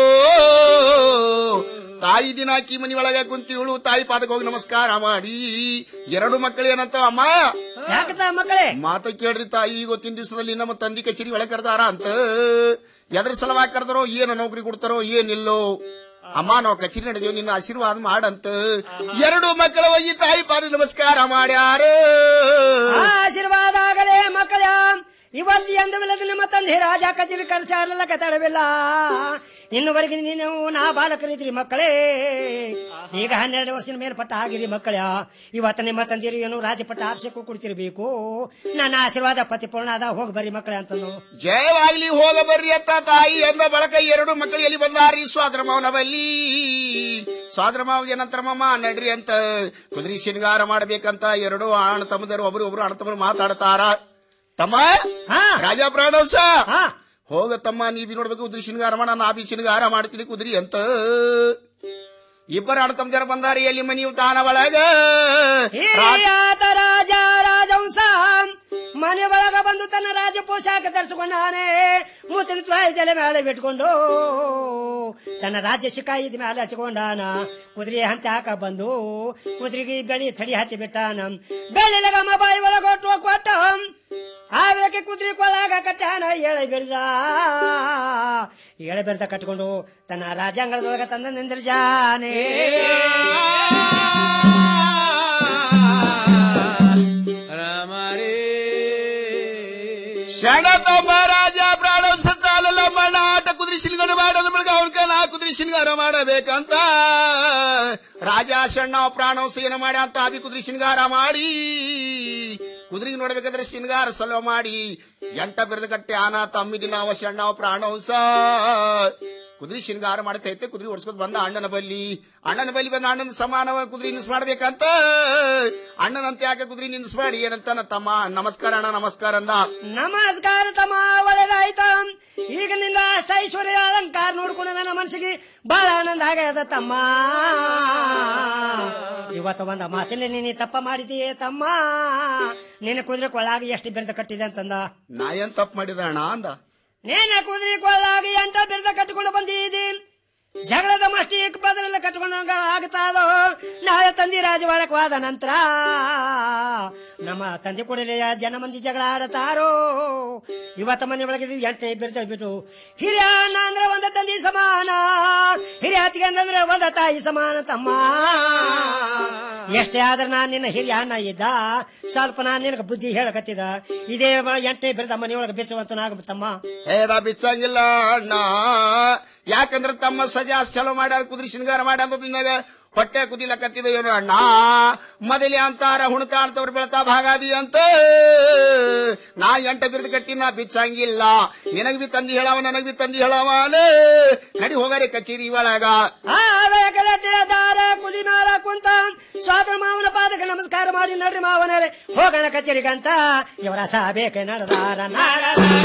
ತಾಯಿ ದಿನ ಅಕ್ಕಿ ಮನಿ ಒಳಗೆ ಕುಂತಿವಳು ತಾಯಿ ಪಾದಕ್ಕೆ ಹೋಗಿ ನಮಸ್ಕಾರ ಮಾಡಿ ಎರಡು ಮಕ್ಕಳು ಏನಂತ ಅಮ್ಮ ಯಾಕತ್ತ ಮಕ್ಕಳೇ ಮಾತು ಕೇಳ್ರಿ ತಾಯಿ ಇವತ್ತಿನ ದಿವಸದಲ್ಲಿ ನಮ್ಮ ತಂದಿ ಕಚೇರಿ ಒಳಗೆ ಕರೆದಾರ ಅಂತ ಎದ್ರ ಸಲುವಾಗಿ ಕರೆದಾರೋ ಏನು ನೌಕರಿ ಕೊಡ್ತಾರೋ ಏನಿಲ್ಲೋ ಅಮ್ಮ ನಾವು ಕಚೇರಿ ನಡೆದೇವು ನಿನ್ನ ಆಶೀರ್ವಾದ ಮಾಡಂತ ಎರಡು ಮಕ್ಕಳ ಹೋಗಿ ತಾಯಿ ಪಾದ ನಮಸ್ಕಾರ ಮಾಡ್ಯಾರ ಆಶೀರ್ವಾದ ಆಗಲೇ ಮಕ್ಕಳ ಇವತ್ತು ಎಂದವಿಲ್ಲದ ನಿಮ್ಮ ತಂದೆ ರಾಜ ಕಚೇರಿ ಖರ್ಚಾರಲ್ಲ ಕತಾಡವಿಲ್ಲ ಇನ್ನುವರೆಗೆ ನೀನು ನಾ ಬಾಲಕರಿದ್ರಿ ಮಕ್ಕಳೇ ಈಗ ಹನ್ನೆರಡು ವರ್ಷದ ಮೇಲ್ಪಟ್ಟ ಆಗಿರಿ ಮಕ್ಕಳ ಇವತ್ತು ನಿಮ್ಮ ತಂದಿರು ಏನು ರಾಜಪಟ್ಟ ಆಪ್ಸಕ್ಕೂ ಕೊಡ್ತಿರ್ಬೇಕು ನನ್ನ ಆಶೀರ್ವಾದ ಪತಿಪೂರ್ಣ ಅದ ಹೋಗಿ ಬರ್ರಿ ಮಕ್ಕಳೇ ಅಂತಂದು ಜಯವಾಗ್ಲಿ ಹೋಗ ಬರ್ರಿ ಅತ್ತ ತಾಯಿ ಎಂದ ಬಳಕ ಎರಡು ಮಕ್ಕಳು ಎಲ್ಲಿ ಬಂದಾರಿ ಸ್ವಾದ್ರ ಮಾವನ ಬಲ್ಲಿ ಸ್ವಾದ್ರ ಮಾವ ಏನಂತಾರ ಮಾಮ ನಡ್ರಿ ಅಂತ ಕುದುರೆ ಶೃಂಗಾರ ಮಾಡ್ಬೇಕಂತ ಎರಡು ಅಣ್ಣ ತಮ್ಮದರು ಒಬ್ರು ಒಬ್ರು ಅಣ್ಣ ತಮ್ಮರು ಮಾತಾಡ್ತಾರ ತಮ್ಮ ರಾಜ ಪ್ರಾಣವಂಶ ಹೋಗ ತಮ್ಮ ನೀ ಬಿ ನೋಡ್ಬೇಕು ಕುದುರೆ ಶೃಂಗಾರ ಮಾಡ ನಾ ಬಿ ಶೃಂಗಾರ ಮಾಡ್ತೀನಿ ಕುದುರಿ ಅಂತ ಇಬ್ಬರು ಅಣ್ಣ ತಮ್ಮದರ ಬಂದಾರಿ ಎಲ್ಲಿ ಮನಿ ತಾನ ಒಳಗ ಹಿರಿಯಾತ ರಾಜ ರಾಜವಂಶ ಮನೆ ಒಳಗ ಬಂದು ತನ್ನ ರಾಜ ಪೋಷಾಕ ಧರಿಸಿಕೊಂಡಾನೆ ಮೂತಿನ ತ್ವಾಯಿದೆಲೆ ಮೇಲೆ ಬಿಟ್ಕೊಂಡು ತನ್ನ ರಾಜ್ಯ ಶಿಕಾಯಿದ ಮೇಲೆ ಹಚ್ಕೊಂಡಾನ ಕುದುರೆ ಹಂತ ಹಾಕ ಬಂದು ಕುದುರೆಗೆ ಬೆಳಿ ತಡಿ ಹಚ್ಚಿ ಬಿಟ್ಟಾನ ಬೆಳ್ಳಿಲಗಮ್ಮ ಬಾಯಿ ಒಳಗೊಟ್ಟು ಕೊಟ್ಟ ಆ ವೇಳೆಗೆ ಕುದುರೆ ಕೊಳಗ ಕಟ್ಟಾನ ಎಳೆ ಬೆಳೆದ ಎಳೆ ಬೆಳೆದ ಕಟ್ಕೊಂಡು ತನ್ನ ರಾಜಾಂಗಣದೊಳಗ ತಂದ ನಿಂದಿರ್ಜಾನೆ ಶರಣತಮ್ಮ ರಾಜ ಪ್ರಾಣವಂಶ ತಾಲಲ್ಲ ಮಣ್ಣ ಆಟ ಕುದುರೆ ಶಿಲ್ಗಾರ ಮಾಡೋದ್ರ ಬಳಿಕ ಅವನ ಕೈಲ ಕುದುರೆ ಶಿಲ್ಗಾರ ಮಾಡಬೇಕಂತ ರಾಜ ಶಣ್ಣ ಪ್ರಾಣವಂಶ ಏನ ಮಾಡಿ ಅಂತ ಅಭಿ ಕುದುರೆ ಶಿಂಗಾರ ಮಾಡಿ ಕುದುರೆಗೆ ನೋಡ್ಬೇಕಾದ್ರೆ ಶಿಂಗಾರ ಸಲೋ ಮಾಡಿ ಎಂಟ ಬೆರೆದ ಕಟ್ಟೆ ಆನ ತಮ್ಮಿದಿನ ಅವ ಶಣ್ಣ ಪ್ರಾಣವಂಶ ಕುದುರೆ ಶಿಂಗಾರ ಮಾಡ್ತೈತೆ ಕುದುರೆ ಓಡಿಸ್ಕೊತ ಬಂದ ಅಣ್ಣನ ಬಲ್ಲಿ ಅಣ್ಣನ ಬಲ್ಲಿ ಬಂದ ಅಣ್ಣನ ಸಮಾನ ಕುದುರೆ ನಿಲ್ಲಿಸ್ ಮಾಡ್ಬೇಕಂತ ಅಣ್ಣನಂತೆ ಯಾಕೆ ಕುದುರೆ ನಿಲ್ಲಿಸ್ ಮಾಡಿ ಏನಂತ ನನ್ನ ತಮ್ಮ ನಮಸ್ಕಾರ ಅಣ್ಣ ನಮಸ್ಕಾರ ಅಂದ ನಮಸ್ಕಾರ ತಮ್ಮ ಒಳ್ಳೇದಾಯ್ತು ಈಗ ನಿನ್ನ ಅಷ್ಟ ಐಶ್ವರ್ಯ ಅಲಂಕಾರ ನೋಡ್ಕೊಂಡು ನನ್ನ ಮನಸ್ಸಿಗೆ ಬಹಳ ಆನಂದ ಆಗ್ಯದ ತಮ್ಮ ಇವತ್ತು ಒಂದ ಮಾತಿನ ನೀನು ತಪ್ಪ ಮಾಡಿದೀಯ ತಮ್ಮ ನಿನ್ನ ಕುದುರೆ ಕೊಳ್ಳಾಗಿ ಎಷ್ಟು ಬೆರೆದ ಕಟ್ಟಿದೆ ಅಂತಂದ ನಾ ಏನ್ ತಪ್ಪು ಮಾಡಿದ ಅಣ್ಣ ಅಂದ ನೇನ ಕುದುರೆ ಕೊಳ್ಳಾಗಿ ಎಂಟ ಬೆರೆದ ಕಟ್ಟಿಕೊಂಡು ಬಂದಿದ್ದಿ ಜಗಳದ ಮಸ್ತಿ ಬದಲೆಲ್ಲ ಕಟ್ಕೊಂಡಂಗ ಆಗ್ತಾದೋ ನಾಳೆ ತಂದಿ ರಾಜವಾಡಕ್ ಹೋದ ನಂತರ ನಮ್ಮ ತಂದೆ ಕೂಡಲೇ ಜನ ಮಂದಿ ಜಗಳ ಆಡತಾರೋ ಇವತ್ತ ಮನೆ ಒಳಗೆ ಎಂಟನೇ ಬೆರೆದ ಬಿಟ್ಟು ಹಿರಿಯ ಅಣ್ಣ ಅಂದ್ರೆ ಒಂದ ತಂದಿ ಸಮಾನ ಹಿರಿಯ ಅತ್ತಿಗೆ ಅಂದ್ರೆ ಒಂದ ತಾಯಿ ಸಮಾನ ತಮ್ಮ ಎಷ್ಟೇ ಆದ್ರೆ ನಾನ್ ನಿನ್ನ ಹಿರಿಯ ಅಣ್ಣ ಇದ್ದ ಸ್ವಲ್ಪ ನಾನ್ ನಿನಗೆ ಬುದ್ಧಿ ಹೇಳಕತ್ತಿದ ಇದೇ ಎಂಟನೇ ಬೆರೆದ ಮನೆಯೊಳಗೆ ಬೆಚ್ಚುವಂತನಾಗ ತಮ್ಮ ಹೇರ ಬಿಚ್ಚಂಗಿಲ್ಲ ಅಣ್ಣ ಯಾಕಂದ್ರೆ ತಮ್ಮ ಸಜಾ ಚಲೋ ಮಾಡ್ಯಾರ ಕುದುರೆ ಶೃಂಗಾರ ಮಾಡ್ಯಾರ ನಿನಗ ಹೊಟ್ಟೆ ಕುದಿಲಕತ್ತಿದ ಏನು ಅಣ್ಣ ಮೊದಲೇ ಅಂತಾರ ಹುಣತಾಡ್ತವ್ರು ಬೆಳತಾ ಭಾಗಾದಿ ಅಂತ ನಾ ಎಂಟ ಬಿರ್ದು ಕಟ್ಟಿ ನಾ ಬಿಚ್ಚಂಗಿಲ್ಲ ನಿನಗ್ ಬಿ ತಂದಿ ಹೇಳವ ನನಗ್ ಬಿ ತಂದಿ ಹೇಳವನೇ ನಡಿ ಹೋಗಾರೆ ಕಚೇರಿ ಒಳಗ ದಾರ ಕುದಿ ಮೇಲ ಕುಂತ ಸ್ವಾದ್ರ ಮಾವನ ಪಾದಕ್ಕೆ ನಮಸ್ಕಾರ ಮಾಡಿ ನಡ್ರಿ ಮಾವನರೇ ಹೋಗೋಣ ಕಚೇರಿಗಂತ ಇವರ ಸಾಬೇಕೆ ನಡೆದಾರ ನಾಡ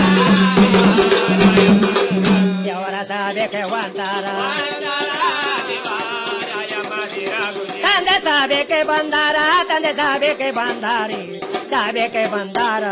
ಇವರ ಸಾಬೇಕೆ ಅಂತಾರ ತಂದೆ ಸಾಬೇಕೆ ಬಂದಾರ ತಂದೆ ಸಾಬೇಕೆ ಬಂದಾರಿ ಸಾಬೇಕೆ ಬಂದಾರ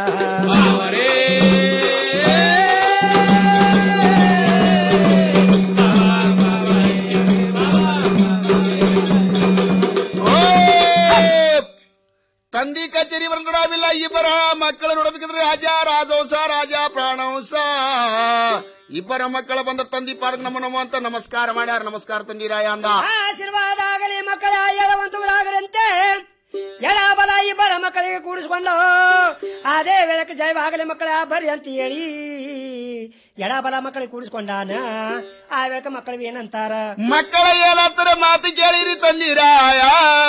ತಂದಿ ಕಚೇರಿ ನೋಡಾವಿಲ್ಲ ಇಬ್ಬರ ಮಕ್ಕಳು ನೋಡಬೇಕಂದ್ರೆ ರಾಜ ರಾಜವಂಶ ರಾಜ ಪ್ರಾಣವಂಶ ಇಬ್ಬರ ಮಕ್ಕಳ ಬಂದ ತಂದಿ ಪಾರ್ಕ್ ನಮ್ಮ ನಮ್ಮ ಅಂತ ನಮಸ್ಕಾರ ಮಾಡ್ಯಾರ ನಮಸ್ಕಾರ ತಂದಿರಾಯ ಅಂದ ಆಶೀರ್ವಾದ ಆಗಲಿ ಮಕ್ಕಳ ಹೇಳುವಂತವರಾಗರಂತೆ ಎಡ ಬಲ ಇಬ್ಬರ ಮಕ್ಕಳಿಗೆ ಕೂಡಿಸ್ಕೊಂಡು ಅದೇ ವೇಳಕ್ಕೆ ಜಯವಾಗಲಿ ಮಕ್ಕಳ ಬರ್ರಿ ಅಂತ ಹೇಳಿ ಎಡ ಬಲ ಮಕ್ಕಳಿಗೆ ಕೂಡಿಸ್ಕೊಂಡಾನ ಆ ವೇಳಕ್ಕೆ ಮಕ್ಕಳಿಗೆ ಏನಂತಾರ ಮಕ್ಕಳ ಏಲತ್ತರ ಮಾತು ಕೇಳಿರಿ ತಂದಿರಾಯ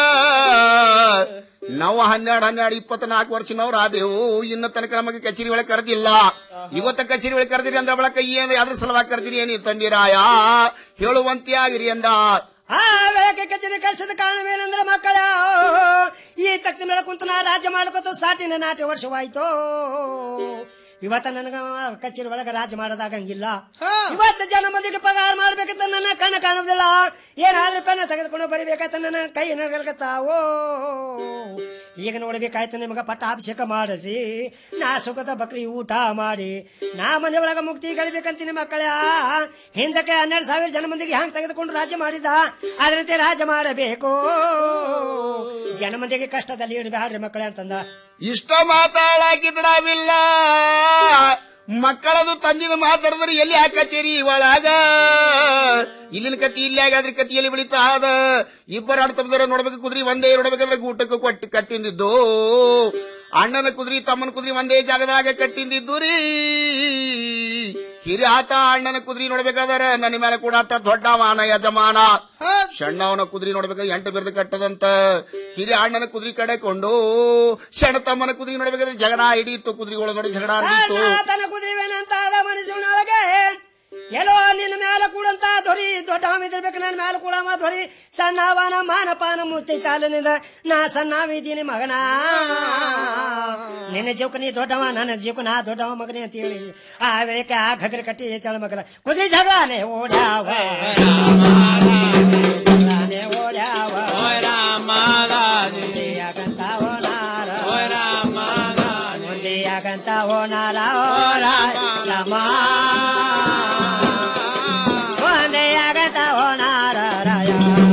ನಾವು ಹನ್ನೆರಡು ಹನ್ನೆರಡು ಇಪ್ಪತ್ನಾಲ್ಕು ವರ್ಷನವ್ರು ಆದೆವು ಇನ್ನ ತನಕ ನಮಗೆ ಕಚೇರಿ ಒಳಗೆ ಕರೆದಿಲ್ಲ ಇವತ್ತ ಕಚೇರಿ ಒಳಗೆ ಕರೆದಿರಿ ಅಂದ್ರ ಬಳಕ ಏನು ಯಾವ್ದ್ರ ಸಲುವಾಗಿ ಕರೆದಿರಿ ಏನಿ ತಂದಿರಾಯ ಹೇಳುವಂತೆ ಆಗಿರಿ ಅಂದ ಆ ವೇಳಕ್ಕೆ ಕಚೇರಿ ಕಳ್ಸಿದ ಕಾರಣವೇನೆಂದ್ರೆ ಮಕ್ಕಳ ಈ ತಕ್ಷಣ ಮೇಲೆ ಕುಂತು ನಾ ರಾಜ್ಯ ಮಾಡ್ಕೊತ ಸಾಟಿನ ನಾಟಿ ವರ್ಷವಾಯ್ತು ಇವತ್ತ ನನಗ ಕಚೇರಿ ಒಳಗ ರಾಜ್ಯ ಮಾಡೋದಾಗಂಗಿಲ್ಲ ಇವತ್ತು ಜನ ಮಂದಿಗೆ ಪಗಾರ ಮಾಡ್ಬೇಕಂತ ನನ್ನ ಕಣ್ಣ ಕಾಣುವುದಿಲ್ಲ ಏನಾದ್ರೂ ಪೆನ್ನ ತೆಗೆದುಕೊಂಡು ಬರಿಬೇಕಾಯ್ತ ನನ್ನ ಕೈ ನಡ್ಗಲ್ಕತ್ತಾವೋ ಈಗ ನೋಡ್ಬೇಕಾಯ್ತು ನಿಮಗ ಪಟ್ಟಾಭಿಷೇಕ ಮಾಡಿಸಿ ನಾ ಸುಖದ ಬಕ್ರಿ ಊಟ ಮಾಡಿ ನಾ ಮನೆ ಒಳಗ ಮುಕ್ತಿ ಗಳಿಬೇಕಂತೀನಿ ಮಕ್ಕಳ ಹಿಂದಕ್ಕೆ ಹನ್ನೆರಡು ಸಾವಿರ ಜನ ಮಂದಿಗೆ ಹ್ಯಾಂಗ್ ತೆಗೆದುಕೊಂಡು ರಾಜ್ಯ ಮಾಡಿದ ಅದರಂತೆ ರಾಜ್ಯ ಮಾಡಬೇಕು ಜನ ಮಂದಿಗೆ ಕಷ್ಟದಲ್ಲಿ ಇಡಬೇಡ್ರಿ ಮಕ್ಕಳೇ ಅಂತಂದ ಇಷ್ಟ ಮಾತಾಡಾಕಿದ್ರಾವಿಲ್ಲ ಮಕ್ಕಳದು ತಂದಿನ ಮಾತಾಡಿದ್ರೆ ಎಲ್ಲಿ ಆ ಕಚೇರಿ ಒಳಗ ಇಲ್ಲಿನ ಕತಿ ಇಲ್ಲಿ ಆಗಾದ್ರೆ ಕತಿಯಲ್ಲಿ ಬೆಳೀತಾ ಅದ ಇಬ್ಬರು ಅಣ್ಣ ತಮ್ಮದರ ನೋಡ್ಬೇಕು ಕುದ್ರಿ ಒಂದೇ ನೋಡ್ಬೇಕಾದ್ರೆ ಊಟಕ್ಕೆ ಕೊಟ್ಟು ಕಟ್ಟಿಂದಿದ್ದು ಅಣ್ಣನ ಕುದ್ರಿ ತಮ್ಮನ ಕುದ್ರಿ ಒಂದೇ ಜಾಗದಾಗ ಕಟ್ಟಿಂದಿದ್ದು ರೀ ಹಿರಿಯಾತ ಅಣ್ಣನ ಕುದ್ರಿ ನೋಡ್ಬೇಕಾದ್ರೆ ನನ್ನ ಮೇಲೆ ಕೂಡ ಆತ ದೊಡ್ಡವನ ಯಜಮಾನ ಸಣ್ಣವನ ಕುದ್ರಿ ನೋಡ್ಬೇಕಾದ್ರೆ ಎಂಟು ಬಿರ್ದು ಕಟ್ಟದಂತ ಹಿರಿಯ ಅಣ್ಣನ ಕುದ್ರಿ ಕಡೆಕೊಂಡು ಸಣ್ಣ ತಮ್ಮನ ಕುದ್ರಿ ನೋಡ್ಬೇಕಾದ್ರೆ ಜಗಳ ಹಿಡಿಯಿತು ಕುದ್ರಿಗಳು ನೋಡಿ ಜಗಳ ಹಿಡಿಯಿತು ತನ್ನ ಕುದುರೆವೇನಂತ ಅದ ಮನಸ್ಸಿನೊಳಗೆ ಎಲ್ಲೋ ನಿನ್ನ ಮೇಲೆ ಕೂಡಂತ ಧ್ವರಿ ದೊಡ್ಡ ಇದಿರ್ಬೇಕು ನನ್ನ ಮೇಲೆ ಕೂಡ ಧ್ವರಿ ಸಣ್ಣವನ ಮಾನಪಾನ ಮುತ್ತಿ ತಾಲನಿಂದ ನಾ ಸಣ್ಣವಿದ್ದೀನಿ ಮಗನ ನಿನ್ನ ಜೀವಕ ನೀ ದೊಡ್ಡವ ನನ್ನ ಜೀವಕ ನಾ ದೊಡ್ಡವ ಮಗನೇ ಅಂತ ಹೇಳಿ ಆ ವೇಳೆಗೆ ಆ ಘಗ್ರ ಕಟ್ಟಿ ಚಳ ಮಗನ ಕುದುರೆ ಜಗಳನೆ ಓಡ್ಯಾವ ಜಗಳನೆ ಓಡ್ಯಾವ ಮುಂದೆಯಾಗಂತ ಓನಾರ ಮುಂದೆಯಾಗಂತ ಓನಾರ ಓ ರಾಮ ಮುಂದೆಯಾಗಂತ ಓನಾರ ರಾಯ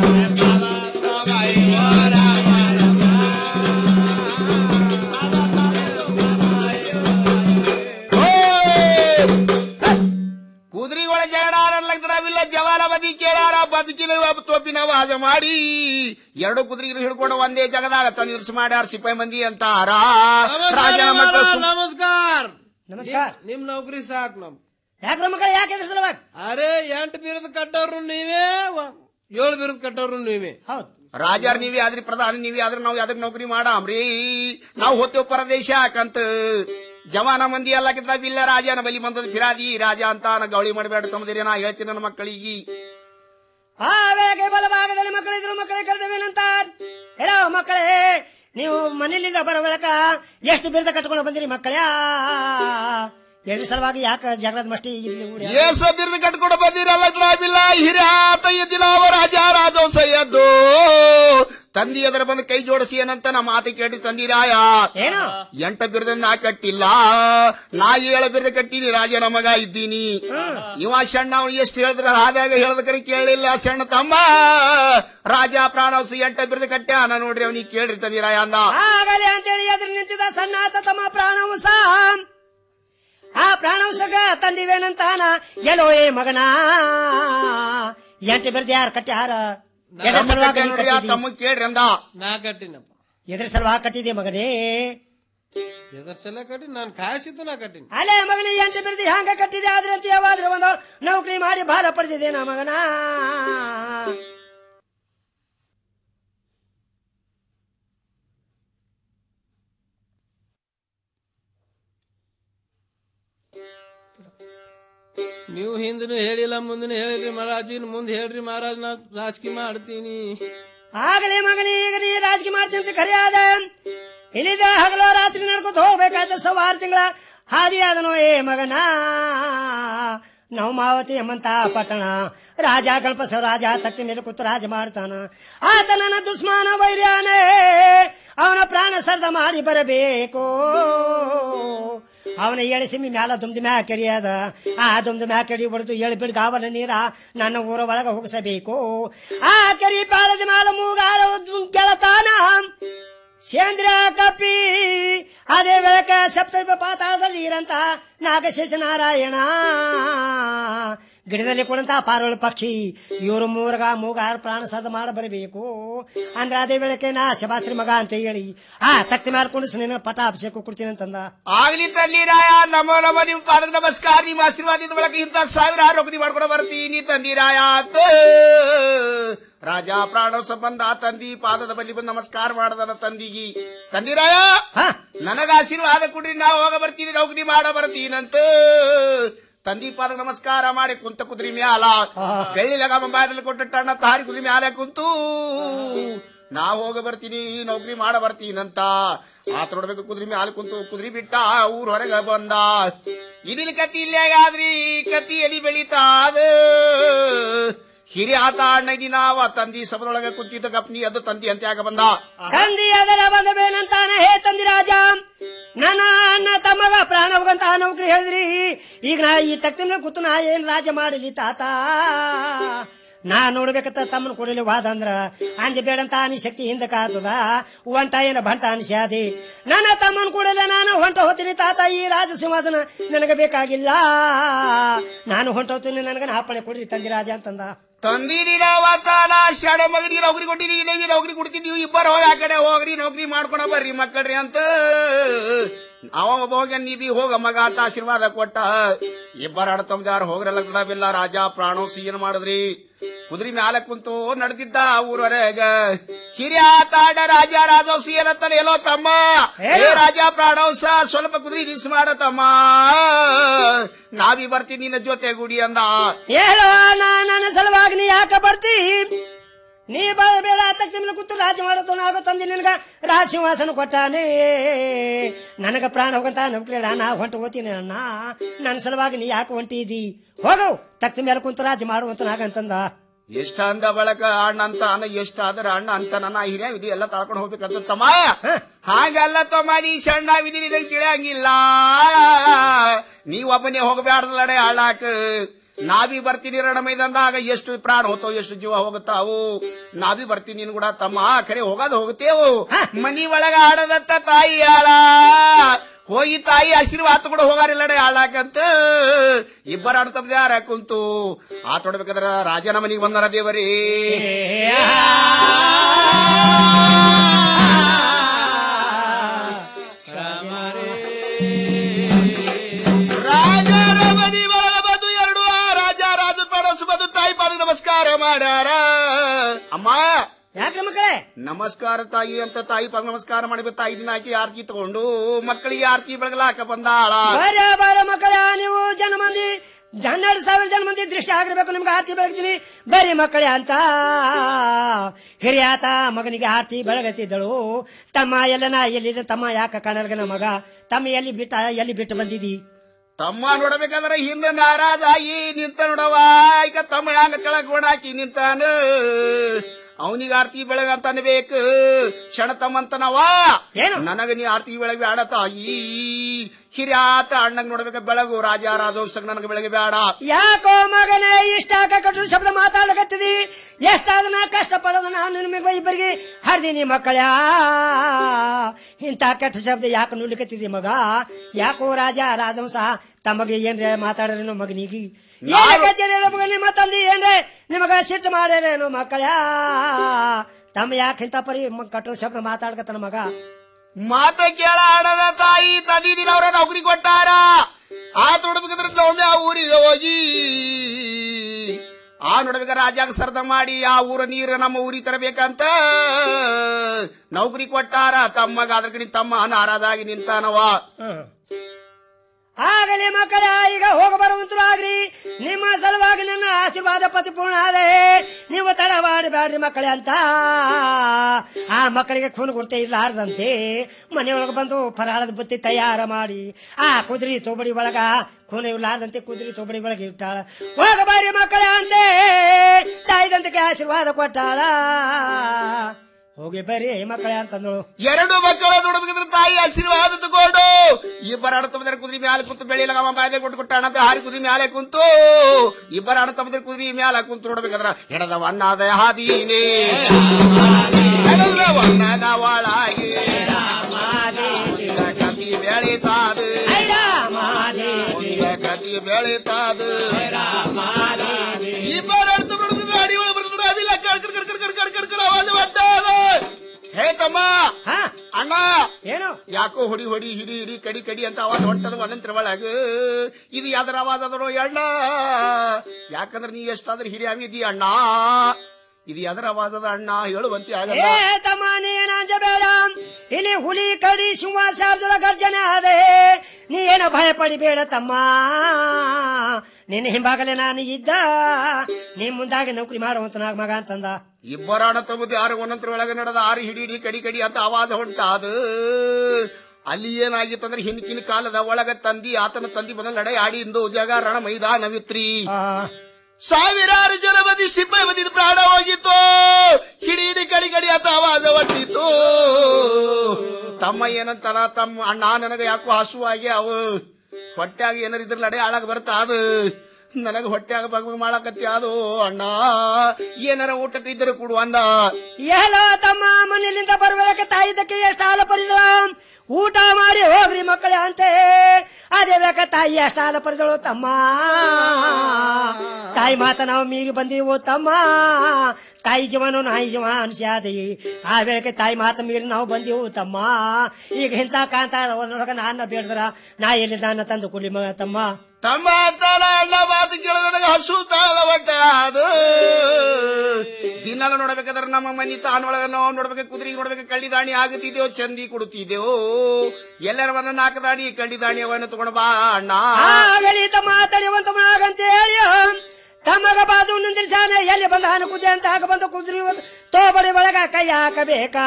ಕುದುರಿ ಒಳ ಜಗಳ ಲಗ್ನವಿಲ್ಲ ಜವಾಲ ಬದಿ ಕೇಳಾರ ಬದುಕಿನ ತೋಪಿನ ವಾದ ಮಾಡಿ ಎರಡು ಕುದುರೆ ಹಿಡ್ಕೊಂಡು ಒಂದೇ ಜಗದಾಗ ತಂದಿರ್ಸ್ ಮಾಡ್ಯಾರ ಸಿಪಾಯಿ ಮಂದಿ ಅಂತಾರ ರಾಜನ ಮಕ್ಕಳು ಸುಮ್- ನಮಸ್ಕಾರ ನಮಸ್ಕಾರ ನಿಮ್ ನೌಕರಿ ಸಾಕ್ ನಮ್ ಯಾಕ್ರ ಮಕ್ಕಳು ಯಾಕೆ ಎದುರಿಸಲ್ವಾಗ ಅರೆ ಎಂಟು ಬೀರದ ಕಟ್ಟೋರು ನೀವೇ ವ- ಏಳು ಬೀರದ ಕಟ್ಟೋರು ನೀವೇ ಹೌದು ರಾಜಾರ್ ನೀವೇ ಆದ್ರಿ ಪ್ರಧಾನಿ ನೀವೇ ಆದ್ರೆ ನಾವು ಯಾವ್ದಕ್ ನೌಕರಿ ಮಾಡಾಮ್ರಿ ನಾವು ಹೋಗ್ತೇವ್ ಪರದೇಶ ಯಾಕಂತ ಜವಾನ ಮಂದಿ ಎಲ್ಲ ಬಿಲ್ಲ ರಾಜನ ಬಲಿ ಬಂದದ ಫಿರಾದಿ ರಾಜ ಅಂತ ನಾ ಗೌಳಿ ಮಾಡಬೇಡ ತಮ್ಮದಿರಿ ನಾ ಹೇಳ್ತೀನಿ ನನ್ನ ಮಕ್ಕಳಿಗೆ ಆ ವೇಳೆಗೆ ಬಲಭಾಗದಲ್ಲಿ ಮಕ್ಕಳಿದ್ರು ಮಕ್ಕಳೇ ಕರೆದವೇನಂತ ಹೇಳೋ ಮಕ್ಕಳೇ ನೀವು ಮನೆಯಿಂದ ಬರೋ ವೇಳಕ ಎಷ್ಟು ಬಿರುದ ಕಟ್ಕೊಂಡು ಬಂದಿರಿ ಮಕ್ಕಳೇ ಎದ್ರ ಸಲುವಾಗಿ ಯಾಕೆ ಜಗಳದ ಮಸ್ತಿ ಇಲ್ಲಿ ಊಡಿ? ಏಸ ಬಿರ್ದು ಕಟ್ಕೊಂಡು ಬಂದಿರಲ್ಲ ಬಿಲ್ಲ ಹಿರಿಯಾತ ಎದ್ದಿಲ್ಲ ಅವ ರಾಜ ರಾಜೋಸಯ್ಯದ್ದು ತಂದಿ ಅದರ ಬಂದು ಕೈ ಜೋಡಿಸಿ ಏನಂತ ನಾ ಮಾತು ಕೇಳಿ ತಂದಿರಾಯ ಏನು ಎಂಟ ಬಿರ್ದ ನಾ ಕಟ್ಟಿಲ್ಲ ನಾ ಏಳ ಬಿರ್ದ ಕಟ್ಟಿನಿ ರಾಜನ ಮಗ ಇದ್ದೀನಿ ಇವ ಸಣ್ಣ ಅವ್ನು ಎಷ್ಟು ಹೇಳಿದ್ರ ಆದಾಗ ಹೇಳದಕರಿ ಕೇಳಿಲ್ಲ ಸಣ್ಣ ತಮ್ಮ ರಾಜ ಪ್ರಾಣವಸ ಎಂಟ ಬಿರ್ದ ಕಟ್ಟ್ಯಾನ ನೋಡ್ರಿ ಅವನಿಗೆ ಕೇಳ್ರಿ ತಂದಿರಾಯ ಅಂದ ಆಗಲೇ ಅಂತೇಳಿ ಎದುರು ನಿಂತಿದ್ದ ಸಣ್ಣ ಆತ ತಮ್ಮ ಪ್ರಾಣವಂಶ ಆ ಪ್ರಾಣವಂಶಗ ತಂದಿವೇನಂತಾನ ಎಲ್ಲೋ ಏ ಮಗನ ಎಂಟು ಬಿರ್ದು ಯಾರು ಕಟ್ಟ್ಯಾರ ಎದ್ರ ತಮ್ಮ ಸಲುವಾಗಿ ಕಟ್ಟ್ಯಾನ ನೀ ನೋಡ್ರಿ ಆ ಕಟ್ಟಿದಿ? ತಮ್ಮ ಕೇಳ್ರಿ ಅಂದ ನಾ ಕಟ್ಟಿನಪ್ಪ ಎದ್ರ ಸಲುವಾಗಿ ಕಟ್ಟಿದೆ ಮಗನೇ ಎದರ್ ಸಲ ಕಟ್ಟಿ ನಾನು ಕಾಯಿಸಿದ್ದು ನಾ ಕಟ್ಟಿನಿ ಅಲ್ಲೇ ಮಗನೇ ಎಂಟು ಬಿರ್ದು ಹ್ಯಾಂಗ ಕಟ್ಟಿದೆ ಆದ್ರೆ ಅಂತ ಯಾವಾದ್ರೆ ಒಂದು ನೌಕರಿ ಮಾಡಿ ಬಾಲ ಪಡೆದಿದೆ ನಾ ಮಗನ ನೀವು ಹಿಂದನು ಹೇಳಿಲ್ಲ ಮುಂದನು ಹೇಳಿರಿ ಮಹಾರಾಜ್ ಇನ್ ಮುಂದೆ ಹೇಳ್ರಿ ಮಹಾರಾಜ್ ನಾ ರಾಜಕೀಯ ಮಾಡ್ತೀನಿ ಆಗಲೇ ಮಗನೇ ಈಗ ನೀ ರಾಜಕೀಯ ಮಾಡ್ತೀನಿ ಅಂತ ಕರೆ ಆದ ಇಲ್ಲಿದ ಹಗಲ ರಾತ್ರಿ ನಡ್ಕೊತ ಹೋಗ್ಬೇಕಾಯ್ತ ಸವಾರು ತಿಂಗಳ ಹಾದಿ ಆದನು ಏ ಮಗನ ನಾವು ಮಾವತಿ ಎಂಬಂತ ಪಟ್ಟಣ ರಾಜ ಕಲ್ಪಸ ರಾಜ ತತ್ತಿ ಮೇಲೆ ಕೂತು ರಾಜ ಮಾಡ್ತಾನ ಆತ ನನ್ನ ದುಸ್ಮಾನ ವೈರ್ಯಾನೇ ಅವನ ಪ್ರಾಣ ಸರ್ದ ಮಾಡಿ ಬರಬೇಕು ಅವನ ಏಳು ಸಿಮಿ ಮ್ಯಾಲ ದುಮ್ದು ಮ್ಯಾ ಕೆರಿಯದ ಆ ದುಮ್ದು ಮ್ಯಾ ಕೆರಿ ಹೊಡೆದು ಏಳು ಬಿಡ್ ಗಾವಲ ನೀರ ನನ್ನ ಊರ ಒಳಗ ಹೋಗಿಸಬೇಕು ಆ ಕೆರಿ ಪಾಳದ ಮ್ಯಾಲ ಮೂಗಾರ ಗೆಳತಾನ ಸೇಂದ್ರ ಕಪ್ಪಿ ಅದೇ ಬೆಳಕ ಸಪ್ತ ಪಾತಾಳದಲ್ಲಿ ಇರಂತ ನಾಗಶೇಷ ನಾರಾಯಣ ಗಿಡದಲ್ಲಿ ಕುಳಿತ ಪಾರೋಳ ಪಕ್ಷಿ ಇವರು ಮೂರ್ಗ ಮೂಗಾರ ಪ್ರಾಣ ಸದ ಮಾಡ ಬರಬೇಕು ಅಂದ್ರೆ ಅದೇ ವೇಳಕ್ಕೆ ನಾ ಶಬಾಸ್ರಿ ಮಗ ಅಂತ ಹೇಳಿ ಆ ತಕ್ತಿ ಮೇಲೆ ಕುಣಿಸಿ ನಿನ್ನ ಪಟ ಅಭಿಷೇಕ ಕೊಡ್ತೀನಿ ಅಂತಂದ ಆಗ್ಲಿ ತಂದಿರಾಯ ನಮೋ ನಮ ನಿಮ್ ಪಾದಕ್ಕೆ ನಮಸ್ಕಾರ ನಿಮ್ಮ ಆಶೀರ್ವಾದದ ಬಳಕ ಇಂತ ಸಾವಿರ ನೌಕರಿ ಮಾಡ್ಕೊಂಡು ಬರ್ತೀನಿ ತಂದಿರಾಯ ಅಂತ ರಾಜ ಪ್ರಾಣ ಸಂಬಂಧ ತಂದಿ ಪಾದದ ಬಳಿ ಬಂದು ನಮಸ್ಕಾರ ಮಾಡದನ ತಂದಿಗಿ ತಂದಿರಾಯ ನನಗ ಆಶೀರ್ವಾದ ಕೊಡ್ರಿ ನಾ ಹೋಗ ಬರ್ತೀನಿ ನೌಕರಿ ಮಾಡ ಬರ್ತೀನಂತ ತಂದಿ ಪಾದ ನಮಸ್ಕಾರ ಮಾಡಿ ಕುಂತ ಕುದ್ರಿ ಮ್ಯಾಲ ಬೆಳ್ಳಿ ಲಗ ಮೊಬೈಲ್ ಕೊಟ್ಟ ಟಣ್ಣ ತಾರಿ ಕುದ್ರಿ ಮ್ಯಾಲೆ ಕುಂತು ನಾ ಹೋಗ ಬರ್ತೀನಿ ನೌಕರಿ ಮಾಡ ಬರ್ತೀನಂತ ಆತ ನೋಡ್ಬೇಕು ಕುದ್ರಿ ಮ್ಯಾಲ ಕುಂತು ಕುದ್ರಿ ಬಿಟ್ಟ ಊರ್ ಹೊರಗ ಬಂದ ಇದಿನ ಕತಿ ಇಲ್ಲೇ ಆದ್ರಿ ಕತಿ ಎಲಿ ಬೆಳಿತಾದ ಹಿರಿ ಆತ ಅಣ್ಣಗಿ ನಾವ ತಂದಿ ಸಭದೊಳಗ ಕುಂತಿದ್ದ ಗಪ್ನಿ ಅದು ತಂದಿ ಅಂತ ಯಾಕ ಬಂದ ತಂದಿ ಅದರ ಬಂದ ಬೇನಂತಾನ ಹೇ ತಂದಿ ರಾಜ ನನ್ನ ಅಣ್ಣ ತಮ್ಮಗ ಪ್ರಾಣ ಹೋಗಂತ ನೌಕರಿ ಹೇಳಿದ್ರಿ ಈಗ ನಾ ಈ ತಕ್ತಿನ ಕೂತು ನಾ ಏನ್ ರಾಜ ಮಾಡಲಿ ತಾತ ನಾ ನೋಡ್ಬೇಕತ್ತ ತಮ್ಮನ ಕೊಡಲಿ ವಾದ ಅಂದ್ರ ಅಂಜ ಬೇಡಂತ ಅನಿ ಶಕ್ತಿ ಹಿಂದಕ ಆತದ ಒಂಟ ಏನ ಭಂಟ ಅನಿಸ್ಯಾದಿ ನನ್ನ ತಮ್ಮನ ಕೂಡಲೇ ನಾನು ಹೊಂಟ ಹೋಗ್ತೀನಿ ತಾತ ಈ ರಾಜ ಸಿಂಹಾಸನ ನನಗೆ ಬೇಕಾಗಿಲ್ಲ ನಾನು ಹೊಂಟ ಹೋಗ್ತೀನಿ ನನಗೆ ನಾಪಳೆ ಕೊಡ್ರಿ ತಂದಿ ರಾಜ ಅಂತಂದ ತಂದಿರಿ ನಾವತ್ತಾನ ಶಾಣೆ ಮಗನಿಗೆ ನೌಕರಿ ಕೊಟ್ಟಿದೀವಿ ನೀವು ನೌಕರಿ ಕೊಡ್ತೀನಿ ನೀವು ಇಬ್ಬರು ಹೋಗಿ ಆ ಕಡೆ ಹೋಗ್ರಿ ನೌಕರಿ ಮಾಡ್ಕೊಂಡ ಬರ್ರಿ ಮಕ್ಕಳ್ರಿ ಅಂತ ಅವ ಒಬ್ಬ ಹೋಗ್ಯ ನೀ ಬಿ ಹೋಗ ಮಗ ಅಂತ ಆಶೀರ್ವಾದ ಕೊಟ್ಟ ಇಬ್ಬರ ಅಡತಮ್ದಾರ ಹೋಗ್ರಲ್ಲ ಬಿಡವಿಲ್ಲ ರಾಜ ಪ್ರಾಣೋ ಸೀನ್ ಮಾಡಿದ್ರಿ ಕುದುರೆ ಮ್ಯಾಲ ಕುಂತು ನಡೆದಿದ್ದ ಊರವರೆಗ ಹಿರಿಯ ತಾಡ ರಾಜ ರಾಜೋಸಿ ಏನಂತಾನೆ ಎಲ್ಲೋ ತಮ್ಮ ಏ ರಾಜ ಪ್ರಾಣೋಸ ಸ್ವಲ್ಪ ಕುದುರೆ ನಿಲ್ಸ್ ಮಾಡ ತಮ್ಮ ನಾವಿ ಬರ್ತೀನಿ ನಿನ್ನ ಜೊತೆ ಗುಡಿ ಅಂದ ಹೇಳುವ ನನ್ನ ಸಲುವಾಗಿ ನೀ ಯಾಕ ಬರ್ತಿ ನೀ ಬೇಡ ತಕ್ಷಣ ಕೂತು ರಾಜ ಮಾಡೋದು ನಾಗ ತಂದಿ ನಿನಗ ರಾಜ ಸಿಂಹಾಸನ ಕೊಟ್ಟಾನೆ ನನಗ ಪ್ರಾಣ ಹೋಗಂತ ನೌಕರಿ ನಾ ಹೊಂಟು ಹೋಗ್ತೀನಿ ಅಣ್ಣ ನನ್ನ ಸಲುವಾಗಿ ನೀ ಯಾಕೆ ಹೊಂಟಿದಿ ಹೋಗವು ತಕ್ಕ ಮೇಲೆ ಕುಂತು ರಾಜ ಮಾಡುವಂತ ನಾಗಂತಂದ ಎಷ್ಟ ಅಂದ ಬಳಕ ಅಣ್ಣ ಅಂತ ಅನ್ನ ಎಷ್ಟ ಆದ್ರ ಅಣ್ಣ ಅಂತ ನನ್ನ ಹಿರಿಯ ವಿಧಿ ಎಲ್ಲ ತಾಳ್ಕೊಂಡು ಹೋಗ್ಬೇಕಂತ ತಮ್ಮ ಹಾಗಲ್ಲ ತಮ್ಮ ನೀ ಸಣ್ಣ ವಿಧಿ ನಿನಗೆ ತಿಳಿಯಂಗಿಲ್ಲ ನೀ ಒಬ್ಬನೇ ಹೋಗಬ್ಯಾಡ್ದಲಡೆ ಹಾಳಾಕ ನಾವಿ ಬರ್ತೀನಿ ರಣ ಮೈದಾನದಾಗ ಎಷ್ಟು ಪ್ರಾಣ ಹೋತೋ ಎಷ್ಟು ಜೀವ ಹೋಗುತ್ತಾವು ನಾವಿ ಬರ್ತೀನಿ ನೀನು ಕೂಡ ತಮ್ಮ ಖರೆ ಹೋಗೋದು ಹೋಗುತ್ತೇವು ಮನಿ ಒಳಗ ಆಡದತ್ತ ತಾಯಿ ಆಳ ಹೋಗಿ ತಾಯಿ ಆಶೀರ್ವಾದ ಕೂಡ ಹೋಗಾರಿಲ್ಲಡೆ ಹಾಳಾಕಂತ ಇಬ್ಬರ ಆಡ್ತಬ್ದ ಯಾರ ಕುಂತು ಆತ ನೋಡ್ಬೇಕಾದ್ರ ರಾಜನ ಮನಿಗೆ ಬಂದಾರ ದೇವರೇ ರಾಜರ ಮನಿ ಒಳಗ ಬಂದು ಎರಡು ಆ ರಾಜ ರಾಜ ಪಡಸು ಬಂದು ತಾಯಿ ಪಾದ ನಮಸ್ಕಾರ ಮಾಡ್ಯಾರ ಅಮ್ಮ ಯಾಕ್ರಿ ಮಕ್ಕಳೇ ನಮಸ್ಕಾರ ತಾಯಿ ಅಂತ ತಾಯಿ ಪಾದ ನಮಸ್ಕಾರ ಮಾಡಿಬೇಕು ತಾಯಿ ದಿನ ಹಾಕಿ ಆರ್ತಿ ತಗೊಂಡು ಮಕ್ಕಳಿಗೆ ಆರ್ತಿ ಬೆಳಗಲಾಕ ಬಂದಾಳ ಬರ ಬರ ಮಕ್ಕಳ ನೀವು ಜನ ಮಂದಿ ಹನ್ನೆರಡು ಸಾವಿರ ಜನ ಮಂದಿ ದೃಷ್ಟಿ ಆಗಿರ್ಬೇಕು ನಿಮ್ಗೆ ಆರ್ತಿ ಬೆಳಗ್ತೀನಿ ಬರೀ ಮಕ್ಕಳೇ ಅಂತ ಹಿರಿಯಾತ ಮಗನಿಗೆ ಆರ್ತಿ ಬೆಳಗತ್ತಿದ್ದಳು ತಮ್ಮ ಎಲ್ಲನ ಎಲ್ಲಿದೆ ತಮ್ಮ ಯಾಕ ಕಾಣಲ್ಗನ ಮಗ ತಮ್ಮ ಎಲ್ಲಿ ಬಿಟ್ಟ ಎಲ್ಲಿ ಬಿಟ್ಟು ಬಂದಿದಿ ತಮ್ಮ ನೋಡಬೇಕಾದ್ರೆ ಹಿಂದೆ ನಾರಾಜಾಗಿ ನಿಂತ ನೋಡವ ಈಗ ತಮ್ಮ ಹ್ಯಾಂಗ ಕೆಳಗ್ ಹಾಕಿ ನಿಂತಾನ ಅವನಿಗೆ ಆರ್ತಿ ಬೆಳಗ ಅಂತ ಅನ್ಬೇಕು ಕ್ಷಣ ತಮ್ಮಂತನವ ನನಗ ನೀ ಆರ್ತಿ ಬೆಳಗ್ಗೆ ಬೇಡ ತಾಯಿ ಹಿರಿಯಾತ ಅಣ್ಣಗ್ ನೋಡ್ಬೇಕ ಬೆಳಗು ರಾಜ ರಾಜವಂಶಕ್ ನನಗೆ ಬೆಳಗ್ಗೆ ಬೇಡ ಯಾಕೋ ಮಗನೇ ಇಷ್ಟ ಕಟ್ಟು ಶಬ್ದ ಮಾತಾಡ್ಲಕತ್ತಿದಿ ಎಷ್ಟಾದನ ಕಷ್ಟ ಪಡೋದ ನಾನು ನಿಮಗೆ ಇಬ್ಬರಿಗೆ ಹರ್ದೀನಿ ಮಕ್ಕಳ ಇಂಥ ಕೆಟ್ಟ ಶಬ್ದ ಯಾಕೆ ನುಡ್ಲಿಕತ್ತಿದಿ ಮಗ ಯಾಕೋ ರಾಜ ರಾಜವಂಶ ತಮಗೆ ಏನ್ರೆ ಮಾತಾಡ್ರೇನೋ ಮಗನಿಗೆ ಮಗ ನಿಮ್ಮ ತಂದೆ ಏನ್ರೆ ನಿಮಗ ಸಿಟ್ಟು ಮಾಡ್ಯಾರೇನೋ ಮಕ್ಕಳ ತಮ್ಮ ಯಾಕೆ ಇಂಥ ಪರಿ ಮ- ಕಟ್ಟೋ ಶಬ್ದ ಮಾತಾಡ್ಕತ್ತನ ಮಗ ಮಾತ ಕೇಳ ಆಡದ ತಾಯಿ ತಂದಿ ದಿನ ಅವ್ರ ನೌಕರಿ ಕೊಟ್ಟಾರ ಆ ನೋಡ್ಬೇಕಾದ್ರೆ ಒಮ್ಮೆ ಆ ಊರಿಗೆ ಹೋಗಿ ಆ ನೋಡ್ಬೇಕ ರಾಜಾಗ ಸರ್ದ ಮಾಡಿ ಆ ಊರ ನೀರ ನಮ್ಮ ಊರಿಗೆ ತರಬೇಕಂತ ನೌಕರಿ ಕೊಟ್ಟಾರ ತಮ್ಮಗ ಅದ್ರ ಕಡೆ ತಮ್ಮ ನಾರಾದಾಗಿ ನಿಂತಾನವ ಆಗಲಿ ಮಕ್ಕಳ ಈಗ ಹೋಗ ಬರುವಂತರಾಗ್ರಿ ನಿಮ್ಮ ಸಲುವಾಗಿ ನನ್ನ ಆಶೀರ್ವಾದ ಪತಿಪೂರ್ಣ ಆದೆ ನೀವು ತಡ ಮಾಡಬೇಡ್ರಿ ಮಕ್ಕಳೇ ಅಂತ ಆ ಮಕ್ಕಳಿಗೆ ಖೂನ್ ಗುರ್ತೆ ಇರ್ಲಾರ್ದಂತೆ ಮನೆಯೊಳಗೆ ಬಂದು ಫರಾಳದ ಬುತ್ತಿ ತಯಾರ ಮಾಡಿ ಆ ಕುದುರೆ ತೋಬಡಿ ಒಳಗ ಖೂನ್ ಇರ್ಲಾರ್ದಂತೆ ಕುದುರೆ ತೋಬಡಿ ಒಳಗೆ ಇಟ್ಟಾಳ ಹೋಗ ಬಾರಿ ಮಕ್ಕಳೇ ಅಂತೆ ತಾಯಿದಂತಕ್ಕೆ ಆಶೀರ್ವಾದ ಕೊಟ್ಟಾಳ ಹೋಗಿ ಬರ್ರಿ ಮಕ್ಕಳೇ ಅಂತಂದಳು ಎರಡು ಮಕ್ಕಳ ನೋಡ್ಬೇಕಿದ್ರೆ ತಾಯಿ ಆಶೀರ್ವಾದ ತಗೊಂಡು ಇಬ್ಬರ ಅಣ್ಣ ತಮ್ಮದ್ರ ಕುದುರೆ ಮ್ಯಾಲೆ ಕುಂತು ಬೆಳಿಲ್ಲ ಬಾಯಿಲೆ ಕೊಟ್ಟು ಕೊಟ್ಟ ಅಣ್ಣ ಹಾರಿ ಕುದುರೆ ಮ್ಯಾಲೆ ಕುಂತು ಇಬ್ಬರ ಅಣ್ಣ ತಮ್ಮದ್ರ ಕುದುರೆ ಮ್ಯಾಲೆ ಕುಂತು ನೋಡ್ಬೇಕಾದ್ರ ಎಡದ ವಣ್ಣದ ಹಾದೀನಿ ಎಡದ ವಣ್ಣದ ಒಳಗೆ ಕತಿ ಬೆಳಿತಾದ ಕತಿ ಬೆಳಿತಾದ ತಮ್ಮ ಅಣ್ಣ ಏನು ಯಾಕೋ ಹೊಡಿ ಹೊಡಿ ಹಿಡಿ ಹಿಡಿ ಕಡಿ ಕಡಿ ಅಂತ ಅವಾಜ್ ಹೊಂಟದ ಒಂದಂತ್ರ ಒಳಗ ಇದು ಯಾವ್ದಾರ ಅವಾಜ್ ಅದರೋ ಅಣ್ಣ ಯಾಕಂದ್ರೆ ನೀ ಎಷ್ಟಾದ್ರೆ ಹಿರಿಯಾವಿದಿ ಅಣ್ಣ ಇದು ಯಾವ್ದಾರ ಅವಾಜ್ ಅದ ಅಣ್ಣ ಹೇಳುವಂತೆ ಆಗಲ್ಲ ಏ ತಮ್ಮ ನೀನಾಂಜ ಬೇಡ ಇಲ್ಲಿ ಹುಲಿ ಕಡಿ ಸಿಂಹ ಶಾರ್ದುಳ ಗರ್ಜನೆ ಆದೆ ನೀ ಏನು ಭಯ ಪಡಿಬೇಡ ತಮ್ಮ ನಿನ್ನ ಹಿಂಭಾಗಲೇ ನಾನು ಇದ್ದ ನೀ ಮುಂದಾಗಿ ನೌಕರಿ ಮಾಡುವಂತ ಮಗ ಅಂತಂದ ಇಬ್ಬರಾಣ ತಮ್ಮದು ಯಾರು ಒಂದಂತ್ರ ಒಳಗೆ ನಡೆದ ಆರು ಹಿಡಿ ಹಿಡಿ ಕಡಿ ಕಡಿ ಅಂತ ಆವಾಜ ಹೊಂಟಾದ ಅಲ್ಲಿ ಏನಾಗಿತ್ತಂದ್ರೆ ಹಿಂದಿನ ಕಾಲದ ಒಳಗ ತಂದಿ ಆತನ ತಂದಿ ಬಂದ ಲಡೆ ಆಡಿ ಇಂದು ಜಗ ರಣ ಮೈದಾನವಿತ್ರಿ ಸಾವಿರಾರು ಜನ ಬದಿ ಸಿಬ್ಬೆ ಬದಿ ಪ್ರಾಣ ಹೋಗಿತ್ತು ಹಿಡಿ ಹಿಡಿ ಕಡಿ ಕಡಿ ಅಂತ ಆವಾಜ ಹೊಂಟಿತ್ತು ತಮ್ಮ ಏನಂತಾನ ತಮ್ಮ ಅಣ್ಣ ನನಗ ಯಾಕೋ ಹಸುವಾಗಿ ಅವು ಹೊಟ್ಟ್ಯಾಗ ಏನಾರ ಇದ್ರ ಲಡೆ ಆಳಾಗ ಬರ್ತಾ ಅದು ನನಗ ಹೊಟ್ಟ್ಯಾಗ ಬಗ್ ಮಾಡಕತ್ತಿ ಅದು ಅಣ್ಣ ಏನಾರ ಊಟ ತಿದ್ದರೆ ಕೊಡು ಅಂದ ಎಲ್ಲೋ ತಮ್ಮ ಮನೆಯಲ್ಲಿಂದ ಬರ್ಬೇಕು ತಾಯಿದಕ್ಕೆ ಎಷ್ಟು ಹಾಲು ಪರಿದಳ ಊಟ ಮಾಡಿ ಹೋಗ್ರಿ ಮಕ್ಕಳೇ ಅಂತೆ ಅದೇ ಬೇಕ ತಾಯಿ ಎಷ್ಟು ಹಾಲು ಪರಿದಳು ತಮ್ಮ ತಾಯಿ ಮಾತ ನಾವು ಮೀರಿ ಬಂದೀವು ತಮ್ಮ ತಾಯಿ ಜೀವನ ನಾಯಿ ಜೀವ ಅನ್ಸ್ಯಾದಿ ಆ ವೇಳೆಗೆ ತಾಯಿ ಮಾತ ಮೀರಿ ನಾವು ಬಂದೀವು ತಮ್ಮ ಈಗ ಇಂಥ ಕಾಂತ ಒಳಗ ನಾನ್ನ ಬೇಡದ್ರ ನಾ ಎಲ್ಲಿದ್ದ ಅನ್ನ ತಂದು ಕುಲಿ ಮಗ ತಮ್ಮ ತಮ್ಮ ಅಂತಾನ ಅಣ್ಣ ಮಾತು ಕೇಳಿದ ನನಗೆ ಹಸು ತಾಳ ಹೊಟ್ಟೆ ಅದು ದಿನಾಲ ನೋಡ್ಬೇಕಾದ್ರೆ ನಮ್ಮ ಮನಿ ತಾನೊಳಗ ನಾವು ನೋಡ್ಬೇಕು ಕುದುರೆ ನೋಡ್ಬೇಕು ಕಳ್ಳಿ ದಾಣಿ ಆಗುತ್ತಿದ್ದೆವು ಚಂದಿ ಕೊಡುತ್ತಿದ್ದೆವು ಎಲ್ಲರ ಮನ ನಾಲ್ಕು ದಾಣಿ ಕಳ್ಳಿ ದಾಣಿ ಅವನ್ನ ತಗೊಂಡು ಬಾ ಅಣ್ಣ ಆಗಲಿ ತಮ್ಮ ತಡೆಯುವಂತ ಮಗಂತ ಹೇಳಿ ತಮ್ಮಗ ಬಾಜು ನಿಂದಿರ್ಸಾನೆ ಎಲ್ಲಿ ಬಂದ ಹಾನು ಕುದಿ ಅಂತ ಹಾಕ ಬಂದ ಕುದ್ರಿ ತೋಬಡಿ ಒಳಗ ಕೈ ಹಾಕಬೇಕಾ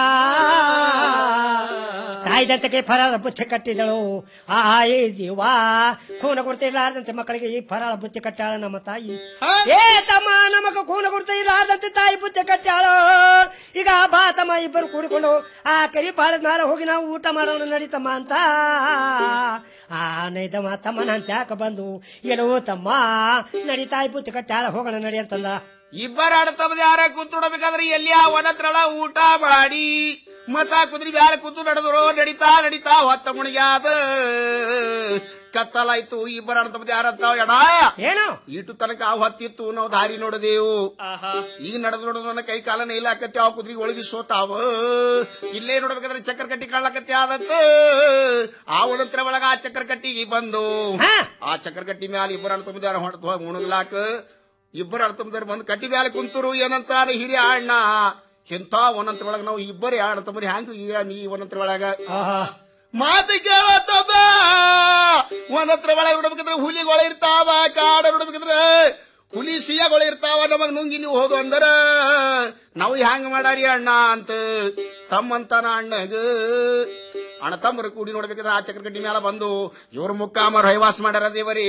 ತಾಯಿದಂತಕ್ಕೆ ಫರಾಳ ಬುತ್ತಿ ಕಟ್ಟಿದಳು ಆ ಏ ಜೀವ ಖೂನ ಗುರ್ತ ಇರ್ಲಾರ್ದಂತೆ ಮಕ್ಕಳಿಗೆ ಈ ಫರಾಳ ಬುತ್ತಿ ಕಟ್ಟಾಳ ನಮ್ಮ ತಾಯಿ ಏ ತಮ್ಮ ನಮಗ ಖೂನ ಗುರ್ತ ಇರ್ಲಾರ್ದಂತೆ ತಾಯಿ ಬುತ್ತಿ ಕಟ್ಟಾಳು ಈಗ ಬಾ ತಮ್ಮ ಇಬ್ಬರು ಕೂಡಿಕೊಂಡು ಆ ಕರಿ ಪಾಳದ ಮೇಲೆ ಹೋಗಿ ನಾವು ಊಟ ಮಾಡೋಣ ನಡೀತಮ್ಮ ಅಂತ ಆ ನೈದಮ್ಮ ತಮ್ಮ ನಾನು ಯಾಕ ಬಂದು ಏನೋ ತಮ್ಮ ನಡಿ ತಾಯಿ ಬುತ್ತಿ ಕಟ್ಟಾಳ ಹೋಗೋಣ ನಡಿ ಅಂತಂದ ಇಬ್ಬರ ಆಡತಮ್ಮದ ಯಾರ ಕೂತು ನೋಡ್ಬೇಕಾದ್ರೆ ಎಲ್ಲಿ ಆ ಒನತ್ರಳ ಊಟ ಮಾಡಿ ಮತ್ತ ಕುದುರೆ ಬ್ಯಾಲ ಕೂತು ನಡೆದ್ರು ನಡಿತಾ ನಡಿತಾ ಹೊತ್ತ ಮುಣಿಗ್ಯಾದ ಕತ್ತಲಾಯ್ತು ಇಬ್ಬರ ಆಡತಮ್ಮದ ಯಾರಂತ ಎಡ ಏನು ಇಟ್ಟು ತನಕ ಆ ಹೊತ್ತಿತ್ತು ನಾವು ದಾರಿ ನೋಡದೇವು ಈಗ ನಡೆದು ನೋಡಿದ್ರು ನನ್ನ ಕೈ ಕಾಲನ ಇಲ್ಲ ಆಕತ್ತೆ ಆ ಕುದುರೆ ಒಳಗಿ ಸೋತಾವ ಇಲ್ಲೇ ನೋಡ್ಬೇಕಾದ್ರೆ ಚಕ್ರ ಕಟ್ಟಿ ಕಾಣಕತ್ತೆ ಆದತ್ತ ಆ ಒಣತ್ರ ಒಳಗ ಆ ಚಕ್ರ ಕಟ್ಟಿಗೆ ಬಂದು ಆ ಚಕ್ರ ಕಟ್ಟಿ ಮ್ಯಾಲ ಇಬ್ಬರ ಅಣ್ಣ ಯಾರ ಹೊಡೆದು ಮುಣಗ್ಲಾಕ ಇಬ್ಬರು ಅಣ್ಣ ಬಂದು ಕಟ್ಟಿ ಮ್ಯಾಲ ಕುಂತರು ಏನಂತಾರ ಹಿರಿಯ ಅಣ್ಣ ಎಂತ ಒಂದಂತ್ರ ಒಳಗ ನಾವು ಇಬ್ಬರೇ ಅಣ್ಣ ತಮ್ಮರಿ ಹ್ಯಾಂಗ ಈಗ ನೀ ಒಂದಂತ್ರ ಒಳಗ ಮಾತು ಕೇಳತ್ತಮ್ಮ ಒಂದತ್ರ ಒಳಗೆ ನೋಡ್ಬೇಕಂದ್ರೆ ಹುಲಿಗಳ ಇರ್ತಾವ ಕಾಡ ನೋಡ್ಬೇಕಂದ್ರೆ ಹುಲಿ ಸಿಯಗಳು ಇರ್ತಾವ ನಮಗ್ ನುಂಗಿ ನೀವು ಹೋದು ಅಂದರ ನಾವು ಹ್ಯಾಂಗ ಮಾಡಾರಿ ಅಣ್ಣ ಅಂತ ತಮ್ಮಂತಾನ ಅಣ್ಣಗ ಅಣ್ಣ ತಮ್ಮರು ಕೂಡಿ ನೋಡ್ಬೇಕಾದ್ರೆ ಆ ಚಕ್ರಗಡ್ಡಿ ಮ್ಯಾಲ ಬಂದು ಇವ್ರ ಮುಕ್ಕಾಮರ್ ಹೈವಾಸ ಮಾಡ್ಯಾರ ದೇವರೇ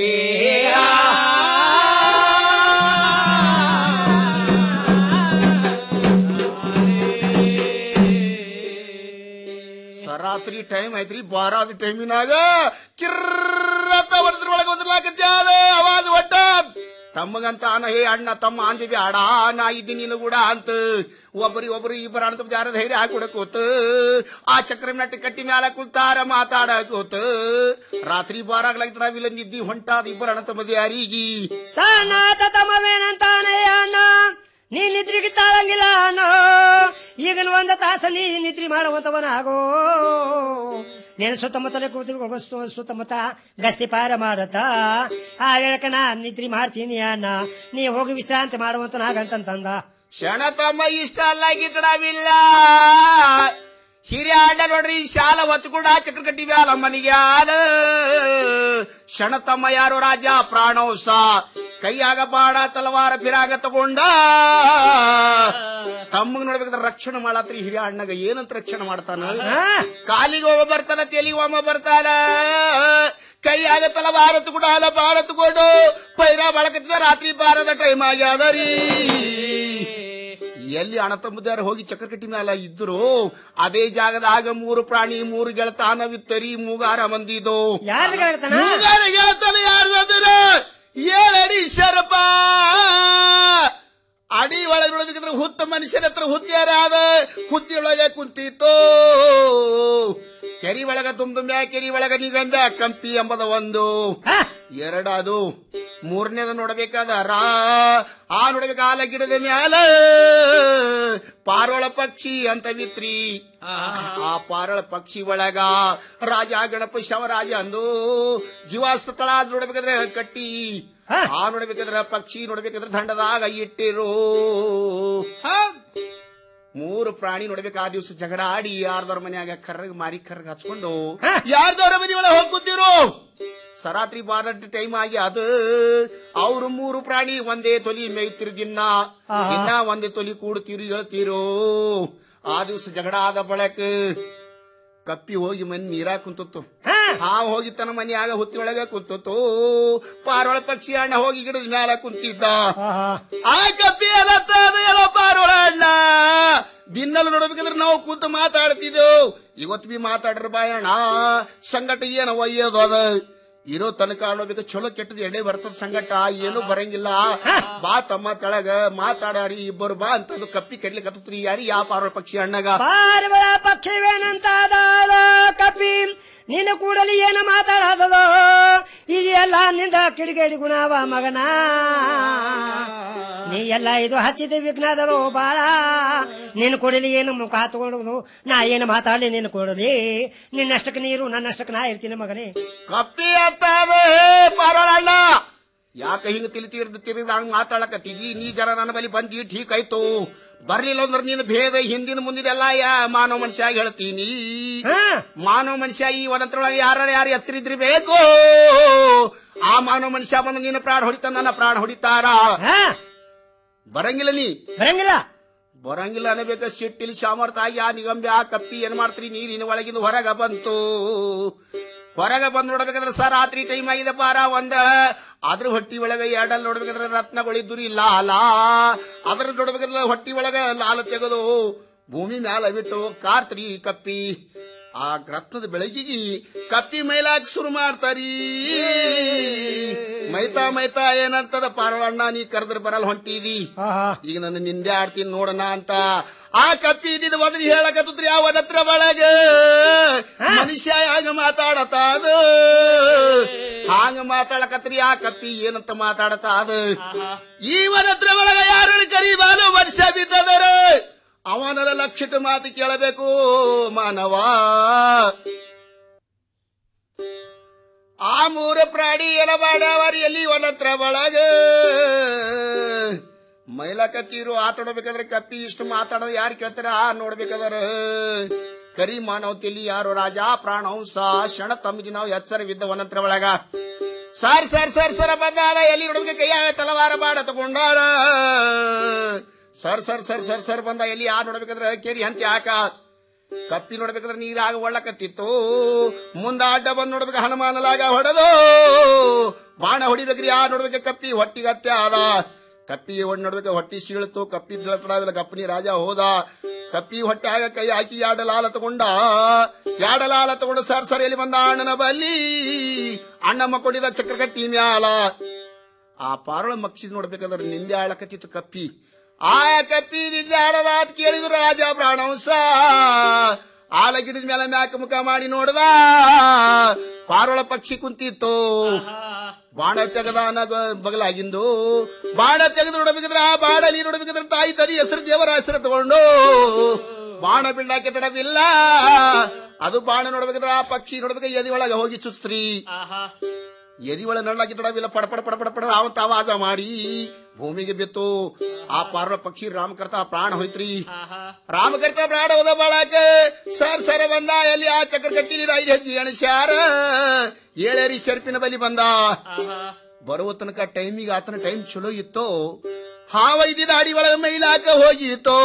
ಸರಾತ್ರಿ ಟೈಮ್ ಐತ್ರಿ ಬಾರಾದ ಟೈಮಿನಾಗ ಕಿರ್ರತ್ತ ಒಂದ್ರೊಳಗೆ ಒಂದ್ರಲಾಕತ್ಯಾದ ಅವಾಜ್ ಒಟ್ಟ ತಮ್ಮಗಂತ ಅನ ಹೇ ಅಣ್ಣ ತಮ್ಮ ಅಂಜಿ ಬ್ಯಾಡ ನಾ ಇದ್ದೀನಿ ನೀನು ಕೂಡ ಅಂತ ಒಬ್ಬರಿ ಒಬ್ಬರು ಇಬ್ಬರ ಅಣ್ಣ ತಮ್ಮ ಯಾರ ಧೈರ್ಯ ಹಾಕೊಡಕೋತ ಆ ಚಕ್ರ ಮೆಟ್ಟ ಕಟ್ಟಿ ಮ್ಯಾಲ ಕುಂತಾರ ಮಾತಾಡಕೋತ ರಾತ್ರಿ ಬಾರಾಗ್ಲಾಗಿತ್ತು ನಾವಿಲ್ಲ ನಿದ್ದಿ ಹೊಂಟಾದ ಇಬ್ಬರ ಅಣ್ಣ ತಮ್ಮದ ಯಾರಿಗಿ ಸನಾತ ತಮ್ಮವೇನಂತಾನೆ ಅಣ್ಣ ನೀ ನಿದ್ರಿಗೆ ತಾಳಂಗಿಲ್ಲ ಅಣ್ಣ ಈಗಿನ ಒಂದ ತಾಸ ನೀ ನಿದ್ರಿ ಮಾಡುವಂತವನಾಗೋ ನೀನು ಸುತ್ತಮುತ್ತಲೇ ಕೂತು ಸುತ್ತಮುತ್ತ ಗಸ್ತಿ ಪಾರ ಮಾಡತ್ತ ಆ ವೇಳಕ ನಾ ನಿದ್ರಿ ಮಾಡ್ತೀನಿ ಅಣ್ಣ ನೀ ಹೋಗಿ ವಿಶ್ರಾಂತಿ ಮಾಡುವಂತನಾಗಂತಂದ ಶಣ ತಮ್ಮ ಇಷ್ಟ ಅಲ್ಲ ಗಿಟ್ಟಡವಿಲ್ಲ ಹಿರಿಯ ಅಣ್ಣ ನೋಡ್ರಿ ಶಾಲ ಹೊಚ್ಕೊಂಡ ಚಕ್ರಕಟ್ಟಿ ಮ್ಯಾಲ ಮನಿಗೆ ಆದ ಶಣ ತಮ್ಮ ಯಾರು ರಾಜ ಪ್ರಾಣೋಸ ಕೈಯಾಗ ಬಾಡ ತಲವಾರ ಪಿರಾಗ ತಗೊಂಡ ತಮ್ಮಗ್ ನೋಡ್ಬೇಕಾದ್ರೆ ರಕ್ಷಣೆ ಮಾಡತ್ರಿ ಹಿರಿಯ ಅಣ್ಣಗ ಏನಂತ ರಕ್ಷಣೆ ಮಾಡ್ತಾನ ಕಾಲಿಗೆ ಒಬ್ಬ ಬರ್ತಾನ ತೆಲಿಗೆ ಒಬ್ಬ ಬರ್ತಾನ ಕೈಯಾಗ ತಲವಾರ ತಗೊಂಡ ಬಾಳ ತಗೊಂಡು ಪೈರ ಬಳಕತ್ತಿದ ರಾತ್ರಿ ಬಾರದ ಟೈಮ್ ಆಗ್ಯಾದ ರೀ ಎಲ್ಲಿ ಅಣ್ಣ ತಮ್ಮದಾರ ಹೋಗಿ ಚಕ್ರಕಟ್ಟಿ ಮ್ಯಾಲ ಇದ್ರು ಅದೇ ಜಾಗದಾಗ ಮೂರು ಪ್ರಾಣಿ ಮೂರು ಗೆಳತಾನವಿತ್ತರಿ ಮೂಗಾರ ಮಂದಿದು ಯಾರು ಗೆಳತನ? ಮೂಗಾರ ಗೆಳತನ ಯಾರ್ದಾದ್ರ ಏಳಡಿ ಶರಪ ಅಡಿ ಒಳಗೆ ನೋಡ್ಬೇಕಂದ್ರೆ ಹುತ್ತ ಮನುಷ್ಯನ ಹತ್ರ ಹುತ್ತಿಯಾರಾದ ಹುತ್ತಿ ಒಳಗೆ ಕುಂತಿತ್ತು ಕೆರಿ ಒಳಗ ತುಂಬ ಕೆರಿ ಒಳಗ ನಿಗಂದ ಕಂಪಿ ಎಂಬುದ ಒಂದು ಎರಡದು ಮೂರನೇದ ನೋಡ್ಬೇಕಾದಾರ ಆ ನೋಡ್ಬೇಕ ಆಲ ಗಿಡದ ಮ್ಯಾಲ ಪಾರೋಳ ಪಕ್ಷಿ ಅಂತ ವಿತ್ರಿ ಆ ಪಾರೋಳ ಪಕ್ಷಿ ಒಳಗ ರಾಜ ಗಣಪ ಶವರಾಜ ಅಂದು ಜೀವಾಸ್ತ ತಳ ನೋಡ್ಬೇಕಾದ್ರೆ ಕಟ್ಟಿ ಆ ನೋಡ್ಬೇಕಾದ್ರೆ ಪಕ್ಷಿ ನೋಡ್ಬೇಕಾದ್ರೆ ದಂಡದಾಗ ಇಟ್ಟಿರು ಮೂರು ಪ್ರಾಣಿ ನೋಡ್ಬೇಕು ಆ ದಿವಸ ಜಗಳ ಆಡಿ ಯಾರ್ದವ್ರ ಮನ್ಯಾಗ ಕರ್ರಗ್ ಮಾರಿ ಕರ್ರಗ್ ಹಚ್ಕೊಂಡು ಯಾರ್ದವ್ರ ಮನೆ ಒಳಗೆ ಹೋಗುತ್ತೀರೋ ಸರಾತ್ರಿ ಬಾರಟ್ ಟೈಮ್ ಆಗಿ ಅದು ಅವ್ರು ಮೂರು ಪ್ರಾಣಿ ಒಂದೇ ತೊಲಿ ಮೇಯ್ತಿರು ದಿನ ದಿನ ಒಂದೇ ತೊಲಿ ಕೂಡ್ತೀರು ಹೇಳ್ತೀರೋ ಆ ದಿವಸ ಜಗಳ ಆದ ಬಳಕ ಕಪ್ಪಿ ಹೋಗಿ ಮನೆ ನೀರಾಗ ಕುಂತತ್ತು ಹಾವು ಹೋಗಿ ತನ್ನ ಮನೆಯಾಗ ಹುತ್ತಿ ಒಳಗ ಕುಂತತ್ತು ಪಾರೋಳ ಪಕ್ಷಿ ಅಣ್ಣ ಹೋಗಿ ಗಿಡದ ಮ್ಯಾಲ ಕುಂತಿದ್ದ ಆ ಕಪ್ಪಿ ಎಲ್ಲ ತಾದ ಎಲ್ಲ ಪಾರೋಳ ಅಣ್ಣ ದಿನಲ್ಲ ನೋಡ್ಬೇಕಂದ್ರೆ ನಾವು ಕೂತು ಮಾತಾಡ್ತಿದ್ದೆವು ಇವತ್ತು ಬಿ ಮಾತಾಡ್ರ ಬಾಯಣ್ಣ ಸಂಗಟ ಏನ ಒಯ್ಯೋದು ಅದ ಇರೋ ತನಕ ನೋಡ್ಬೇಕು ಚಲೋ ಕೆಟ್ಟದ ಎಡೆ ಬರ್ತದ ಸಂಗಟ ಏನು ಬರಂಗಿಲ್ಲ ಬಾ ತಮ್ಮ ತೆಳಗ ಮಾತಾಡಾರಿ ಇಬ್ಬರು ಬಾ ಅಂತಂದು ಕಪ್ಪಿ ಕಡ್ಲಿಕ್ಕೆ ಹತ್ತತ್ರಿ ಯಾರಿ ಯಾ ಪಾರೋಳ ಪಕ್ಷಿ ಅಣ್ಣಗ ಪಾರಿವಾಳ ಪಕ್ಷಿವೇನಂತ ಕಪಿ ನಿನ್ನ ಕೂಡಲಿ ಏನು ಮಾತಾಡೋದದು ಇದೆಲ್ಲ ನಿಂದ ಕಿಡಿಗೇಡಿ ಗುಣವ ಮಗನ ನೀ ಎಲ್ಲ ಇದು ಹಚ್ಚಿದ ವಿಘ್ನದರು ಬಾಳ ನಿನ್ನ ಕೂಡಲಿ ಏನು ಮುಖ ತಗೊಂಡು ನಾ ಏನು ಮಾತಾಡಲಿ ನಿನ್ನ ಕೂಡಲಿ ನಿನ್ನಷ್ಟಕ್ಕೆ ನೀರು ನನ್ನಷ್ಟಕ್ಕೆ ನಾ ಇರ್ತೀನಿ ಮಗನೇ ಕಪ್ಪಿ ಅತ್ತಾದ ಪಾರೋಳಣ್ಣ ಯಾಕ ಹಿಂಗ ತಿಳಿ ತಿರ್ದು ತಿರುಗಿ ಹಂಗ ಮಾತಾಡಕತ್ತಿದಿ ನೀ ಜರ ನನ್ನ ಬಳಿ ಬಂದಿ ಠೀಕ್ ಆಯ್ತು ಬರ್ಲಿಲ್ಲ ಅಂದ್ರೆ ನೀನು ಭೇದ ಹಿಂದಿನ ಮುಂದಿದೆಲ್ಲ ಯಾ ಮಾನವ ಮನುಷ್ಯ ಹೇಳ್ತೀನಿ ಮಾನವ ಮನುಷ್ಯ ಈ ಒಳಗೆ ಯಾರ ಯಾರು ಎಚ್ಚರಿದ್ರಿ ಬೇಕು ಆ ಮಾನವ ಮನುಷ್ಯ ಬಂದು ನಿನ್ನ ಪ್ರಾಣ ಹೊಡಿತಾನ ನನ್ನ ಪ್ರಾಣ ಹೊಡಿತಾರ ಬರಂಗಿಲ್ಲ ನೀ ಬರಂಗಿಲ್ಲ ಬರಂಗಿಲ್ಲ ಅನ್ನಬೇಕ ಸಿಟ್ಟಿಲಿ ಸಾಮರ್ಥ್ಯ ಆಗಿ ಆ ನಿಗಂಬೆ ಆ ಕಪ್ಪಿ ಏನ್ ಮಾಡ್ತೀರಿ ನೀರಿನ ಒಳಗಿಂದ ಹೊರಗ ಬಂತು ಹೊರಗ ಬಂದ್ ನೋಡ್ಬೇಕಾದ್ರೆ ಸರ್ ರಾತ್ರಿ ಟೈಮ್ ಆಗಿದೆ ಬಾರ ಒಂದ ಅದ್ರ ಹೊಟ್ಟಿ ಒಳಗ ಎರಡಲ್ಲಿ ನೋಡ್ಬೇಕಾದ್ರೆ ರತ್ನಗಳಿದ್ದುರಿ ಲಾಲ ಅದ್ರ ನೋಡ್ಬೇಕಾದ್ರೆ ಹೊಟ್ಟಿ ಒಳಗ ಲಾಲ ತೆಗೆದು ಭೂಮಿ ಮ್ಯಾಲ ಬಿಟ್ಟು ಕಾರ್ತ್ರಿ ಕಪ್ಪಿ ಆ ರತ್ನದ ಬೆಳಗಿಗೆ ಕಪ್ಪಿ ಮೈಲಾಕ್ ಶುರು ಮಾಡ್ತಾರೀ ಮೈತಾ ಮೈತಾ ಏನಂತದ ಪಾರವಣ್ಣ ನೀ ಕರೆದ್ರೆ ಬರಲ್ಲ ಹೊಂಟಿದಿ ಈಗ ನನ್ನ ನಿಂದೆ ಆಡ್ತೀನಿ ನೋಡೋಣ ಅಂತ ಆ ಕಪ್ಪಿ ಇದ್ದಿದ್ದು ಒದ್ರಿ ಹೇಳಕತ್ರಿ ಆ ಒದತ್ರ ಒಳಗ ಮನುಷ್ಯ ಹಂಗ ಮಾತಾಡತ ಅದು ಹಾಂಗ ಮಾತಾಡಕತ್ರಿ ಆ ಕಪ್ಪಿ ಏನಂತ ಮಾತಾಡತ ಅದು ಈ ಒದತ್ರ ಒಳಗ ಯಾರನ್ನ ಕರಿಬಾಲು ಮನುಷ್ಯ ಬಿದ್ದದರ ಅವನ ಲಕ್ಷಿತ ಮಾತು ಕೇಳಬೇಕು ಮಾನವ ಆ ಮೂರು ಪ್ರಾಣಿ ಎಲ್ಲ ಮಾಡಾವಾರಿ ಎಲ್ಲಿ ಒಳತ್ರ ಒಳಗ ಮೈಲಕತ್ತೀರು ಆತಾಡಬೇಕಾದ್ರೆ ಕಪ್ಪಿ ಇಷ್ಟು ಮಾತಾಡೋದು ಯಾರು ಕೇಳ್ತಾರ ಆ ನೋಡ್ಬೇಕಾದ್ರ ಕರಿ ಮಾನವ ತೆಲಿ ಯಾರು ರಾಜ ಪ್ರಾಣವಂಸ ಶಣ ತಮ್ಮಿಗೆ ನಾವು ಎಚ್ಚರವಿದ್ದ ಒನಂತ್ರ ಒಳಗ ಸರ್ ಸರ್ ಸರ್ ಸರ್ ಬಂದಾರ ಎಲ್ಲಿ ನೋಡ್ಬೇಕು ಕೈಯಾಗ ತಲವಾರ ಬಾಡ ತಗೊಂಡಾರ sir sir sir sir sir ಬಂದ ಎಲ್ಲಿ ಯಾರು ನೋಡ್ಬೇಕಾದ್ರೆ ಕೇರಿ ಹಂತಿ ಹಾಕ ಕಪ್ಪಿ ನೋಡ್ಬೇಕಾದ್ರೆ ನೀರಾಗ ಒಳ್ಳಕತ್ತಿತ್ತು ಮುಂದ ಅಡ್ಡ ಬಂದ್ ನೋಡ್ಬೇಕು ಹನುಮಾನಲಾಗ ಹೊಡೆದು ಬಾಣ ಹೊಡಿಬೇಕ್ರಿ ಯಾರು ನೋಡ್ಬೇಕು ಕಪ್ಪಿ ಹೊಟ್ಟಿಗತ್ತೆ ಆದ ಕಪ್ಪಿ ಒಡ್ ನೋಡ್ಬೇಕು ಹೊಟ್ಟಿ ಸೀಳ್ತು ಕಪ್ಪಿ ಬೀಳತಡಾವಿಲ್ಲ ಕಪ್ಪನಿ ರಾಜ ಹೋದ ಕಪ್ಪಿ ಹೊಟ್ಟೆ ಆಗ ಕೈ ಹಾಕಿ ಯಾಡಲಾಲ ತಗೊಂಡ ಯಾಡಲಾಲ ತಗೊಂಡು ಸರ್ ಸರ್ ಎಲ್ಲಿ ಬಂದ ಅಣ್ಣನ ಬಲ್ಲಿ ಅಣ್ಣ ಮಕ್ಕೊಂಡಿದ ಚಕ್ರಕಟ್ಟಿ ಮ್ಯಾಲ ಆ ಪಾರಳ ಮಕ್ಷಿ ನೋಡ್ಬೇಕಾದ್ರೆ ನಿಂದೆ ಆಳಕತ್ತಿತ್ತು ಕಪ್ಪಿ ಆ ಕಪ್ಪಿ ನಿಂದೆ ಆಡದ ಅಂತ ಕೇಳಿದ್ರು ರಾಜ ಪ್ರಾಣವಂಸ ಆಲ ಗಿಡದ ಮೇಲೆ ಮ್ಯಾಕ ಮುಖ ಮಾಡಿ ನೋಡ್ದ ಪಾರೋಳ ಪಕ್ಷಿ ಕುಂತಿತ್ತು ಬಾಣ ತೆಗದ ಬಗಲಾಗಿಂದು ಬಾಣ ತೆಗೆದು ನೋಡಬೇಕಿದ್ರೆ ಆ ಬಾಣಲಿ ನೋಡಬೇಕಿದ್ರೆ ತಾಯಿ ತರಿ ಹೆಸರು ದೇವರ ಹೆಸರು ತಗೊಂಡು ಬಾಣ ಬಿಡಕ್ಕೆ ತಡವಿಲ್ಲ ಅದು ಬಾಣ ನೋಡ್ಬೇಕಿದ್ರೆ ಆ ಪಕ್ಷಿ ನೋಡ್ಬೇಕು ಎದಿ ಒಳಗೆ ಹೋಗಿ ಚುಸ್ತ್ರಿ ಎದಿ ಒಳಗೆ ನಡಲಾಕಿ ತಡವಿಲ್ಲ ಪಡ ಪಡ ಪಡ ಪಡ ಪಡ ಅವಂತ ಆವಾಜ ಮಾಡಿ ಭೂಮಿಗೆ ಬಿತ್ತು ಆ ಪಾರ್ವ ಪಕ್ಷಿ ರಾಮಕರ್ತ ಪ್ರಾಣ ಹೋಯ್ತ್ರಿ ರಾಮಕರ್ತ ಪ್ರಾಣ ಹೋದ ಬಾಳಕ ಸರ್ ಸರ ಬಂದ ಎಲ್ಲಿ ಆ ಚಕ್ರ ಕಟ್ಟಿಲಿದ ಐದು ಹೆಜ್ಜೆ ಎಣಸ್ಯಾರ ಏಳೇರಿ ಶರ್ಪಿನ ಬಲಿ ಬಂದ ಬರುವ ತನಕ ಟೈಮಿಗೆ ಆತನ ಟೈಮ್ ಚಲೋ ಇತ್ತು ಹಾವ ಇದ್ದಿದ್ದ ಅಡಿ ಒಳಗೆ ಮೈಲಾಕ ಹೋಗಿತ್ತೋ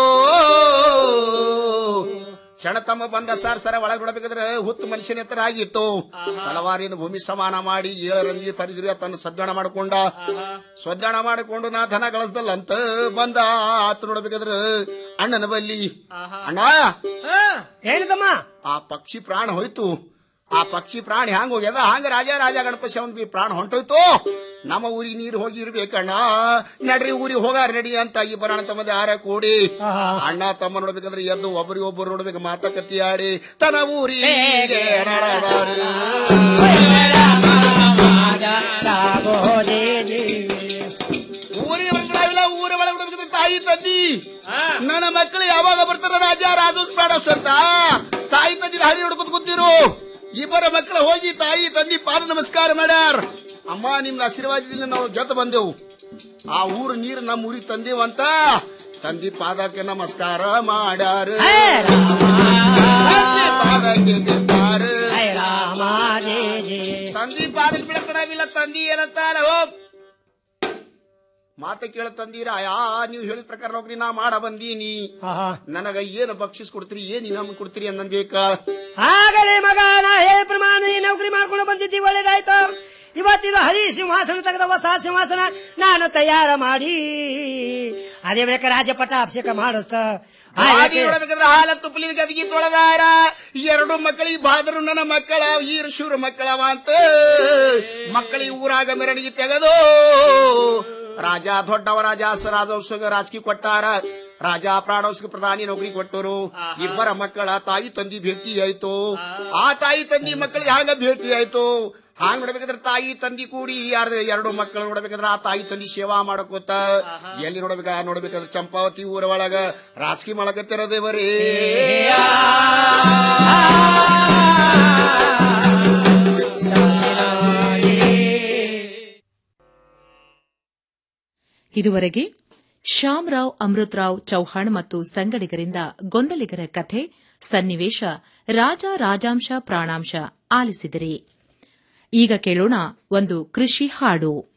ಕ್ಷಣ ತಮ್ಮ ಬಂದ ಸರ್ ಸರ ಒಳಗೆ ಬಿಡಬೇಕಾದ್ರೆ ಹುತ್ತು ಮನುಷ್ಯನ ಎತ್ತರ ಆಗಿತ್ತು ತಲವಾರಿನ ಭೂಮಿ ಸಮಾನ ಮಾಡಿ ಏಳರಂಗಿ ಪರಿದ್ರಿ ತನ್ನ ಸದ್ದಾಣ ಮಾಡಿಕೊಂಡ ಸದ್ದಾಣ ಮಾಡಿಕೊಂಡು ನಾ ಧನ ಗಳಿಸ್ದಲ್ಲ ಅಂತ ಬಂದ ಆತ ನೋಡ್ಬೇಕಾದ್ರೆ ಅಣ್ಣನ ಬಲ್ಲಿ ಅಣ್ಣ ಹೇಳಿದಮ್ಮ ಆ ಪಕ್ಷಿ ಪ್ರಾಣ ಹೋಯ್ತು ಆ ಪಕ್ಷಿ ಪ್ರಾಣಿ ಹ್ಯಾಂಗ ಹೋಗ್ಯದ ಹಂಗ ರಾಜ ರಾಜ ಗಣಪತಿ ಅವನ್ ಬಿ ಪ್ರಾಣ ಹೊಂಟೋಯ್ತು ನಮ್ಮ ಊರಿಗೆ ನೀರು ಹೋಗಿ ಇರ್ಬೇಕಣ್ಣ ನಡ್ರಿ ಊರಿಗೆ ಹೋಗಾರ ನಡಿ ಅಂತ ಇಬ್ಬರ ಅಣ್ಣ ತಮ್ಮದ ಆರ ಕೂಡಿ ಅಣ್ಣ ತಮ್ಮ ನೋಡ್ಬೇಕಂದ್ರೆ ಎದ್ದು ಒಬ್ಬರಿಗೆ ಒಬ್ಬರು ನೋಡ್ಬೇಕು ಮಾತುಕತೆ ಆಡಿ ತನ್ನ ಊರಿಗೆ ನಡದಾರು. ರಾಜಾ ರಾಘೋಜಿ ಊರಿಗೆ ಬರ್ತಾವಿಲ್ಲ ಊರ ಒಳಗೆ ಬಿಡ್ಬೇಕಂದ್ರೆ ತಾಯಿ ತಂದಿ ನನ್ನ ಮಕ್ಕಳು ಯಾವಾಗ ಬರ್ತಾರ ರಾಜ ರಾಜೋಸ್ ಬೇಡಸ್ ಅಂತ ತಾಯಿ ತಂದಿ ಹರಿ ನೋಡ್ಕೊತ ಕೂತಿರು ಇಬ್ಬರ ಮಕ್ಕಳು ಹೋಗಿ ತಾಯಿ ತಂದಿ ಪಾದ ನಮಸ್ಕಾರ ಮಾಡ್ಯಾರ ಅಮ್ಮ ನಿಮ್ನ ಆಶೀರ್ವಾದದಿಂದ ನಾವು ಗೆದ್ದು ಬಂದೆವು ಆ ಊರು ನೀರು ನಮ್ಮ ಊರಿಗೆ ತಂದೇವು ಅಂತ ತಂದಿ ಪಾದಕ್ಕೆ ನಮಸ್ಕಾರ ಮಾಡ್ಯಾರ ತಂದಿ ಪಾದಕ್ಕೆ ಬಿದ್ದಾರ ತಂದಿ ಪಾದಕ್ಕೆ ಬೀಳಕಡವಿಲ್ಲ ತಂದಿ ಏನಂತಾರ ಹೋಗ್ ಮಾತ ಕೇಳ ತಂದೀರ ಯಾ ನೀವು ಹೇಳಿದ ಪ್ರಕಾರ ನೌಕರಿ ನಾ ಮಾಡ ಬಂದೀನಿ ನನಗ ಏನು ಬಕ್ಷಿಸ್ ಕೊಡ್ತೀರಿ ಏನ್ ಇನಾಮ ಕೊಡ್ತೀರಿ ಅನ್ನನ್ಬೇಕ ಆಗಲೇ ಮಗ ನಾ ಹೇಳಿ ಪ್ರಮಾಣ ಈ ನೌಕರಿ ಮಾಡ್ಕೊಂಡು ಬಂದಿದ್ದಿ ಒಳ್ಳೇದಾಯ್ತು ಇವತ್ತಿದು ಹರಿ ಸಿಂಹಾಸನ ತೆಗೆದ ಹೊಸ ಸಿಂಹಾಸನ ನಾನು ತಯಾರ ಮಾಡಿ ಅದೇ ಬೇಕಾ ರಾಜ ಪಟ್ಟಾಭಿಷೇಕ ಮಾಡಿಸ್ತ ಹಾದಿ ನೋಡಬೇಕಾದ್ರೆ ಹಾಲ ತುಪ್ಪಲಿ ಗದಗಿ ತೊಳೆದಾರ ಎರಡು ಮಕ್ಕಳಿಗೆ ಬಾದರು ನನ್ನ ಮಕ್ಕಳ ಈರ ಶೂರ ಮಕ್ಕಳವ ಅಂತ ಮಕ್ಕಳಿಗೆ ಊರಾಗ ಮೆರವಣಿಗೆ ತೆಗೆದು ರಾಜ ದೊಡ್ಡವ ರಾಜ ರಾಜವಂಶಗ ರಾಜಕೀಯ ಕೊಟ್ಟಾರ ರಾಜ ಪ್ರಾಣವಂಶಕ ಪ್ರಧಾನಿ ನೌಕರಿ ಕೊಟ್ಟರು ಇಬ್ಬರ ಮಕ್ಕಳ ತಾಯಿ ತಂದಿ ಭೇಟಿ ಆಯ್ತು ಆ ತಾಯಿ ತಂದಿ ಮಕ್ಕಳಿಗೆ ಹಾಗ ಭೇಟಿ ಆಯ್ತು ಹಾಂಗ್ ನೋಡ್ಬೇಕಾದ್ರೆ ತಾಯಿ ತಂದಿ ಕೂಡಿ ಯಾರ್ದು ಎರಡು ಮಕ್ಕಳು ನೋಡ್ಬೇಕಾದ್ರೆ ಆ ತಾಯಿ ತಂದಿ ಸೇವಾ ಮಾಡಕೋತ ಎಲ್ಲಿ ನೋಡ್ಬೇಕ ನೋಡ್ಬೇಕಾದ್ರೆ ಚಂಪಾವತಿ ಊರ ಒಳಗ ರಾಜಕೀಯ ಮಾಡಕತ್ತಿರ ದೇವರೇ ಇದುವರೆಗೆ ಶ್ಯಾಮರಾವ್ ಅಮೃತರಾವ್ ಚೌಹಾಣ್ ಮತ್ತು ಸಂಗಡಿಗರಿಂದ ಗೊಂದಲಿಗರ ಕಥೆ ಸನ್ನಿವೇಶ ರಾಜ ರಾಜಾಂಶ ಪ್ರಾಣಾಂಶ ಆಲಿಸಿದಿರಿ ಈಗ ಕೇಳೋಣ ಒಂದು ಕೃಷಿ ಹಾಡು